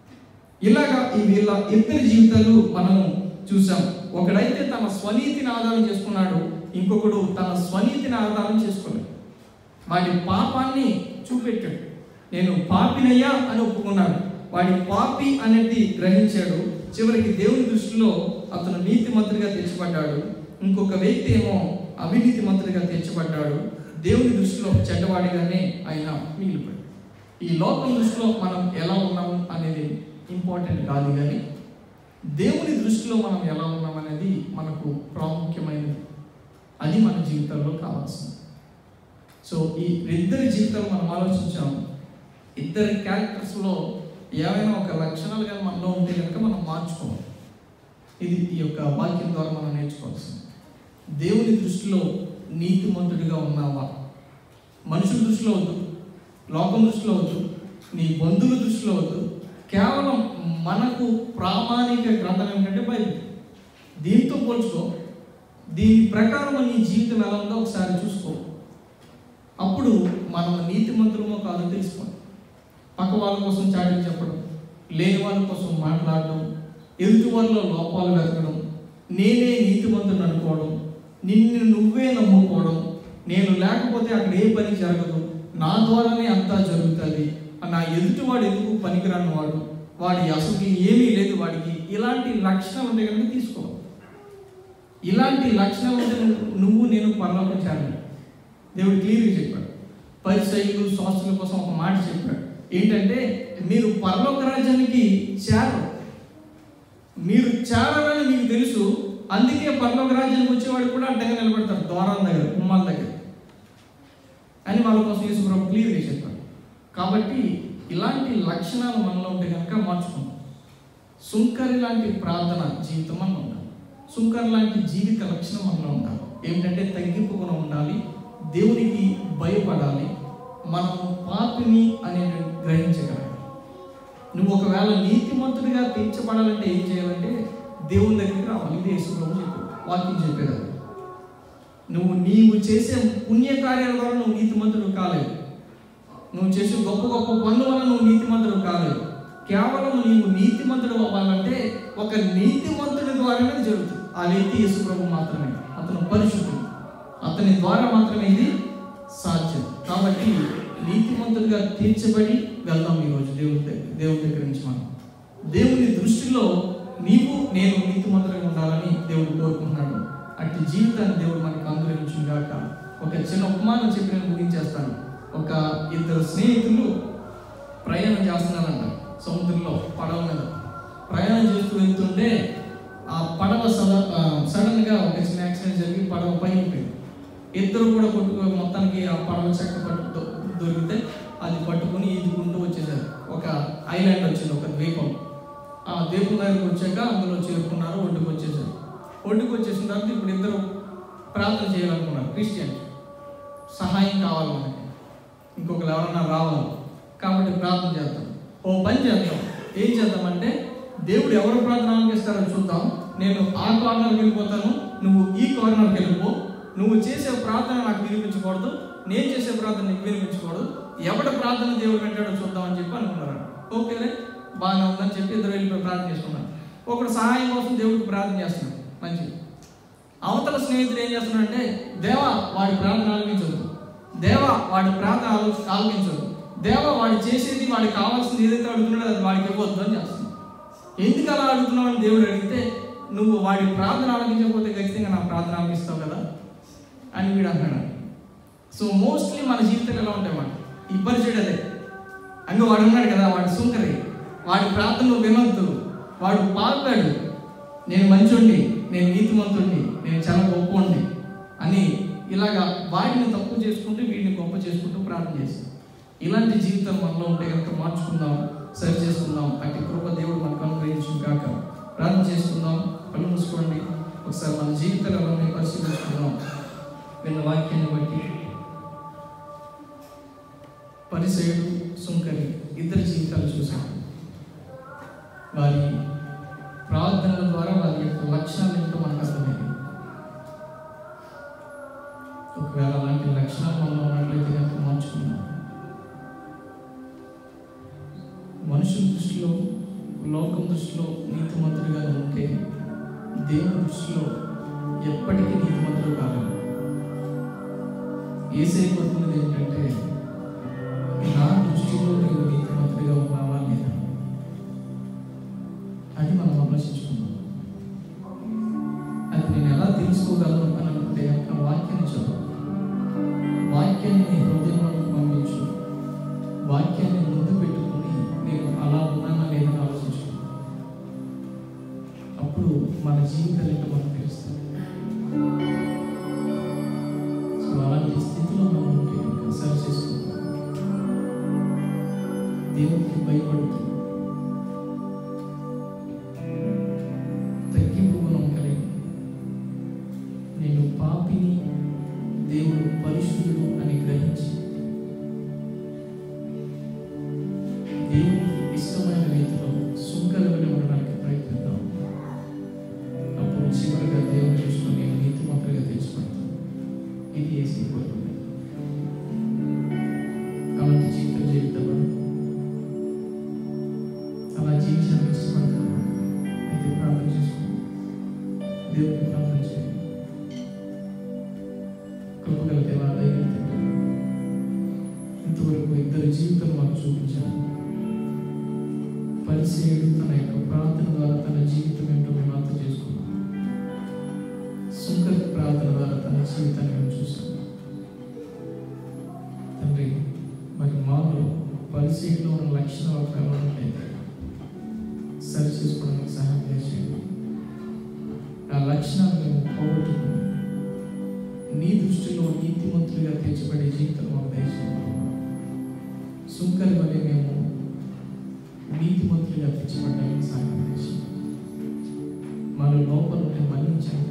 ఇలాగా ఈ వీళ్ళ ఇద్దరి జీవితాలు మనము చూసాం ఒకడైతే తన స్వనీతిని ఆధారం చేసుకున్నాడు ఇంకొకడు తన స్వనీతిని ఆధారం చేసుకోలేదు వాడి పాపాన్ని చూపెట్టాడు నేను పాపినయ్యా అని ఒప్పుకున్నాడు వాడి పాపి అనేది గ్రహించాడు చివరికి దేవుని దృష్టిలో అతను నీతి మంత్రిగా తీర్చబడ్డాడు ఇంకొక వ్యక్తి ఏమో అవినీతి మంత్రిగా తీర్చబడ్డాడు దేవుని దృష్టిలో చెడ్డవాడిగానే ఆయన మిగిలిపోయాడు ఈ లోకం దృష్టిలో మనం ఎలా ఉన్నాము అనేది ఇంపార్టెంట్ కాదు కానీ దేవుని దృష్టిలో మనం ఎలా ఉన్నాం అనేది మనకు ప్రాముఖ్యమైనది అది మన జీవితంలో కావాల్సింది సో ఈ ఇద్దరి జీవితాలు మనం ఆలోచించాం ఇద్దరి క్యారెక్టర్స్లో ఏమైనా ఒక లక్షణాలు కానీ మనలో ఉంటే కనుక మనం మార్చుకోవాలి ఇది ఈ యొక్క వాక్యం ద్వారా మనం నేర్చుకోవాల్సింది దేవుని దృష్టిలో నీతిమంతుడిగా ఉన్నావా మనుషుల దృష్టిలో వద్దు లోకం దృష్టిలో వద్దు నీ బంధువుల దృష్టిలో వద్దు కేవలం మనకు ప్రామాణిక గ్రంథం ఏంటంటే బైబిల్ దీంతో పోల్చుకో దీని ప్రకారం నీ జీవితం ఎలా ఉందో ఒకసారి చూసుకో అప్పుడు మనం నీతిమంతులమో కాదో తెలుసుకోండి పక్క వాళ్ళ కోసం చాటింగ్ చెప్పడం లేని వాళ్ళ కోసం మాట్లాడడం ఎదుటి వాళ్ళలో లోపాలు వెతకడం నేనే నీతిమంతుని అనుకోవడం నిన్ను నువ్వే నమ్ముకోవడం నేను లేకపోతే అక్కడ ఏ పని జరగదు నా ద్వారానే అంతా జరుగుతుంది నా ఎదుటివాడు ఎందుకు పనికిరాని వాడు వాడి అసలు ఏమీ లేదు వాడికి ఇలాంటి లక్షణాలు ఉంటే కనుక తీసుకో ఇలాంటి లక్షణాలు ఉంటే నువ్వు- నువ్వు నేను పరలోకం చేయాలి దేవుడు క్లియర్గా చెప్పాడు పరిచయులు శాస్త్రుల కోసం ఒక మాట చెప్పాడు ఏంటంటే మీరు పరలోక రాజ్యానికి చేరరు మీరు చేరాలని మీకు తెలుసు అందుకే పరలోక రాజ్యానికి వచ్చేవాడు కూడా అడ్డంగా నిలబడతారు ద్వారం దగ్గర గుమ్మాల దగ్గర అని వాళ్ళ కోసం యేసుప్రభు క్లియర్గా చెప్పాడు కాబట్టి ఇలాంటి లక్షణాలు మనలో ఉంటే కనుక మార్చుకుందాం సుంకరి లాంటి ప్రార్థన జీవితం మనలో ఉండాలి సుంకర్ లాంటి జీవిత లక్షణం మనలో ఉండాలి ఏమిటంటే తగ్గింపు గుణం ఉండాలి దేవునికి భయపడాలి మనము పాపిని అనేది గ్రహించగలగాలి నువ్వు ఒకవేళ నీతిమంతుడిగా తీర్చబడాలంటే ఏం చేయాలంటే దేవుని దగ్గరికి రావాలి ఇది యేసుప్రభు చెప్పాడు వాక్యం చెప్పేది అది. నువ్వు నీవు చేసే పుణ్యకార్యాల ద్వారా నువ్వు నీతిమంతుడు కాలేవు నువ్వు చేసే గొప్ప గొప్ప పనుల వల్ల నువ్వు నీతిమంతుడు కాలేవు కేవలం నీవు నీతిమంతుడు అవ్వాలంటే ఒక నీతిమంతుడి ద్వారానే అది జరుగుతుంది ఆ వ్యక్తి యేసుప్రభు మాత్రమే అతను పరిశుద్ధుడు అతని ద్వారా మాత్రమే ఇది సాధ్యం కాబట్టి నీతిమంతుడిగా తీర్చబడి వెళ్దాం ఈరోజు దేవుడి దగ్గర దేవుడి దగ్గర నుంచి మనం దేవుని దృష్టిలో నీవు నేను నీతిమంతుడిగా ఉండాలని దేవుడు కోరుకుంటున్నాడు అట్టి జీవితాన్ని దేవుడు మనకు అనుగ్రహించుగాక ఒక చిన్న ఉపమానం చెప్పి నేను ముగించేస్తాను ఒక ఇద్దరు స్నేహితులు ప్రయాణం చేస్తున్నారంట సముద్రంలో పడవ మీద ప్రయాణం చేస్తూ వెళ్తుంటే ఆ పడవ సడ సడన్ గా ఒక చిన్న యాక్సిడెంట్ జరిగి పడవ పైకి ఇద్దరు కూడా కొట్టుకో మొత్తానికి ఆ పడవ చెక్క పట్టు దొ- దొరికితే అది పట్టుకుని ఈదుకుంటూ వచ్చేసారు ఒక ఐలాండ్ వచ్చింది ఒక ద్వీపం ఆ ద్వీపం దగ్గరికి వచ్చాక అందులో చేరుకున్నారు ఒడ్డుకు వచ్చేసారు ఒడ్డుకు వచ్చేసిన తర్వాత ఇప్పుడు ఇద్దరు ప్రార్థన చేయాలనుకున్నారు క్రిస్టియన్ సహాయం కావాలి మనకి ఇంకొకరు ఎవరన్నా రావాలి కాబట్టి ప్రార్థన చేద్దాం ఓ పని చేద్దాం ఏం చేద్దామంటే దేవుడు ఎవరు ప్రార్థన ఆలకిస్తారో చూద్దాం నేను ఆ కార్నర్కి వెళ్ళిపోతాను నువ్వు ఈ కార్నర్కి వెళ్ళిపో నువ్వు చేసే ప్రార్థన నాకు వినిపించకూడదు నేను చేసే ప్రార్థన నీకు వినిపించకూడదు ఎవడ ప్రార్థన దేవుడు వింటాడో చూద్దామని చెప్పి అనుకున్నారు ఓకేలే బాగానే ఉందని చెప్పి ఇద్దరు వెళ్ళిపోయి ప్రార్థన చేసుకున్నారు ఒకడు సహాయం కోసం దేవుడికి ప్రార్థన చేస్తున్నాడు మంచిది అవతల స్నేహితుడు ఏం చేస్తున్నాడంటే దేవా వాడి ప్రార్థన ఆలకించదు దేవా వాడి ప్రార్థన ఆలో ఆలకించదు దేవా వాడు చేసేది వాడికి కావాల్సింది ఏదైతే అడుగుతున్నాడో అది వాడికి ఇవ్వద్దు అని చేస్తున్నాడు ఎందుకు అలా అడుగుతున్నావు అని దేవుడు అడిగితే నువ్వు వాడి ప్రార్థన ఆలకించకపోతే ఖచ్చితంగా నా ప్రార్థన ఆలకిస్తావు కదా అని వీడు అంటున్నాడు సో మోస్ట్లీ మన జీవితాలు ఎలా ఉంటాయి మాట ఇబ్బంది చేయడం అదే అంగ వాడు ఉన్నాడు కదా వాడు సుంకరి వాడి ప్రార్థనలు వినొద్దు వాడు పాల్పాడు నేను మంచోండి నేను నీతిమంతుడిని నేను చాలా గొప్పండి అని ఇలాగా వాడిని తప్పు చేసుకుంటూ వీడిని గొప్ప చేసుకుంటూ ప్రార్థన చేస్తాం ఇలాంటి జీవితం మనలో ఉంటే కనుక మార్చుకుందాం సరి చేసుకుందాం అట్టి కృప దేవుడు మనకు అనుగ్రహించిన కాక ప్రార్థన చేసుకుందాం కళ్ళు మూసుకోండి ఒకసారి మన జీవితాలను పరిశీలించుకుందాం విన్న వాక్యాన్ని బట్టి పరిసయుడు సుంకరి ఇద్దరి జీవితాలు చూసాం వారి ప్రార్థనల ద్వారా వారి యొక్క లక్షణాలు ఏంటో మనకు అర్థమైంది ఒకవేళ అలాంటి లక్షణాలు మనలో ఉన్నట్లయితే కనుక మార్చుకుందాం మనుషుల దృష్టిలో లోకం దృష్టిలో నీతిమంతుడిగా ఉంటే దేవుని దృష్టిలో ఎప్పటికీ నీతిమంతుడు కాలేదు ఏసై కోరుకున్నది ఏంటంటే నా దృష్టిలో నీవు నీతిమంతుడిగా ఉన్నావా లేదా అది మనం ఆలోచించుకుందాం అది నేను ఎలా తెలుసుకోగలను అని అనుకుంటే కనుక వాక్యాన్ని చదువు వాక్యాన్ని నీ హృదయంలోకి పంపించు వాక్యాన్ని ముందు పెట్టుకుని నేను అలా ఉన్నానా లేదని ఆలోచించు అప్పుడు మన జీవితాలు ఏంటో మనకు తెలుస్తుంది సో అలాంటి స్థితిలో మనం ఉంటే కనుక సరి చేసుకుంటాం దేవునికి భయపడుతూ తగ్గింపు గుణం కలిగి నేను పాపిని దేవుడు పరిశుద్ధుడు అని గ్రహించి దేవునికి ఇష్టమైన రీతిలో సుంకరవని ఉండడానికి ప్రయత్నిద్దాం అప్పుడు చివరిగా దేవుని దృష్టిలో నేను నీతిమంతుడిగా తెచ్చిపడతాను ఇది ఏసీ కోరుకుంది అలాంటి జీవితం జీవితంలో అలా జీవించడానికి ఇష్టపడతాను అయితే ప్రార్థన చేసుకోండి దేవుడికి ప్రార్థన చేయండి కృపగల దేవా దైవం తండ్రి ఇంతవరకు ఇద్దరి జీవితం మాకు చూపించారు పరిచయుడు తన యొక్క ప్రార్థన ద్వారా తన జీవితం ఏంటో మేము అర్థం చేసుకున్నాం సుంకర ప్రార్థన ద్వారా తన జీవితాన్ని మేము చూసాం తండ్రి మరి మాలో పరిచయంలో ఉన్న లక్షణాలు ఒకవేళ ఉన్నట్లయితే సరి చేసుకోవడానికి సహాయం చేయండి ఆ లక్షణాలు మేము పోగొట్టుకుని నీ దృష్టిలో నీతిమంతులుగా తీర్చబడే జీవితం మాకు దయచేయండి సుంకరి వలె మేము నీతిమంతులుగా తీర్చబడడానికి సహాయం చేయండి మన లోపల ఉంటే మన్నించండి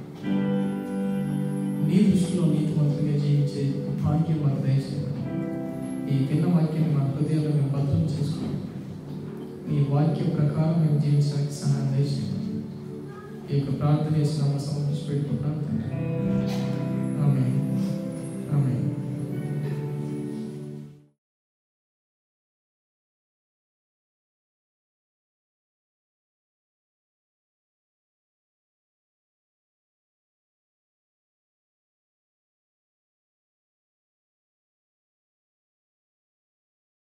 నీ దృష్టిలో నీతిమంతులుగా జీవించే భాగ్యం మాకు దయచేయండి ఈ భిన్న వాక్యాన్ని మా హృదయంలో మేము భద్రం చేసుకోండి నీ వాక్య ప్రకారం మేము జీవించడానికి సహాయం దయచేయండి ఈ యొక్క ప్రార్థన చేసిన సమర్పించి పెట్టుకుంటాం తండ్రి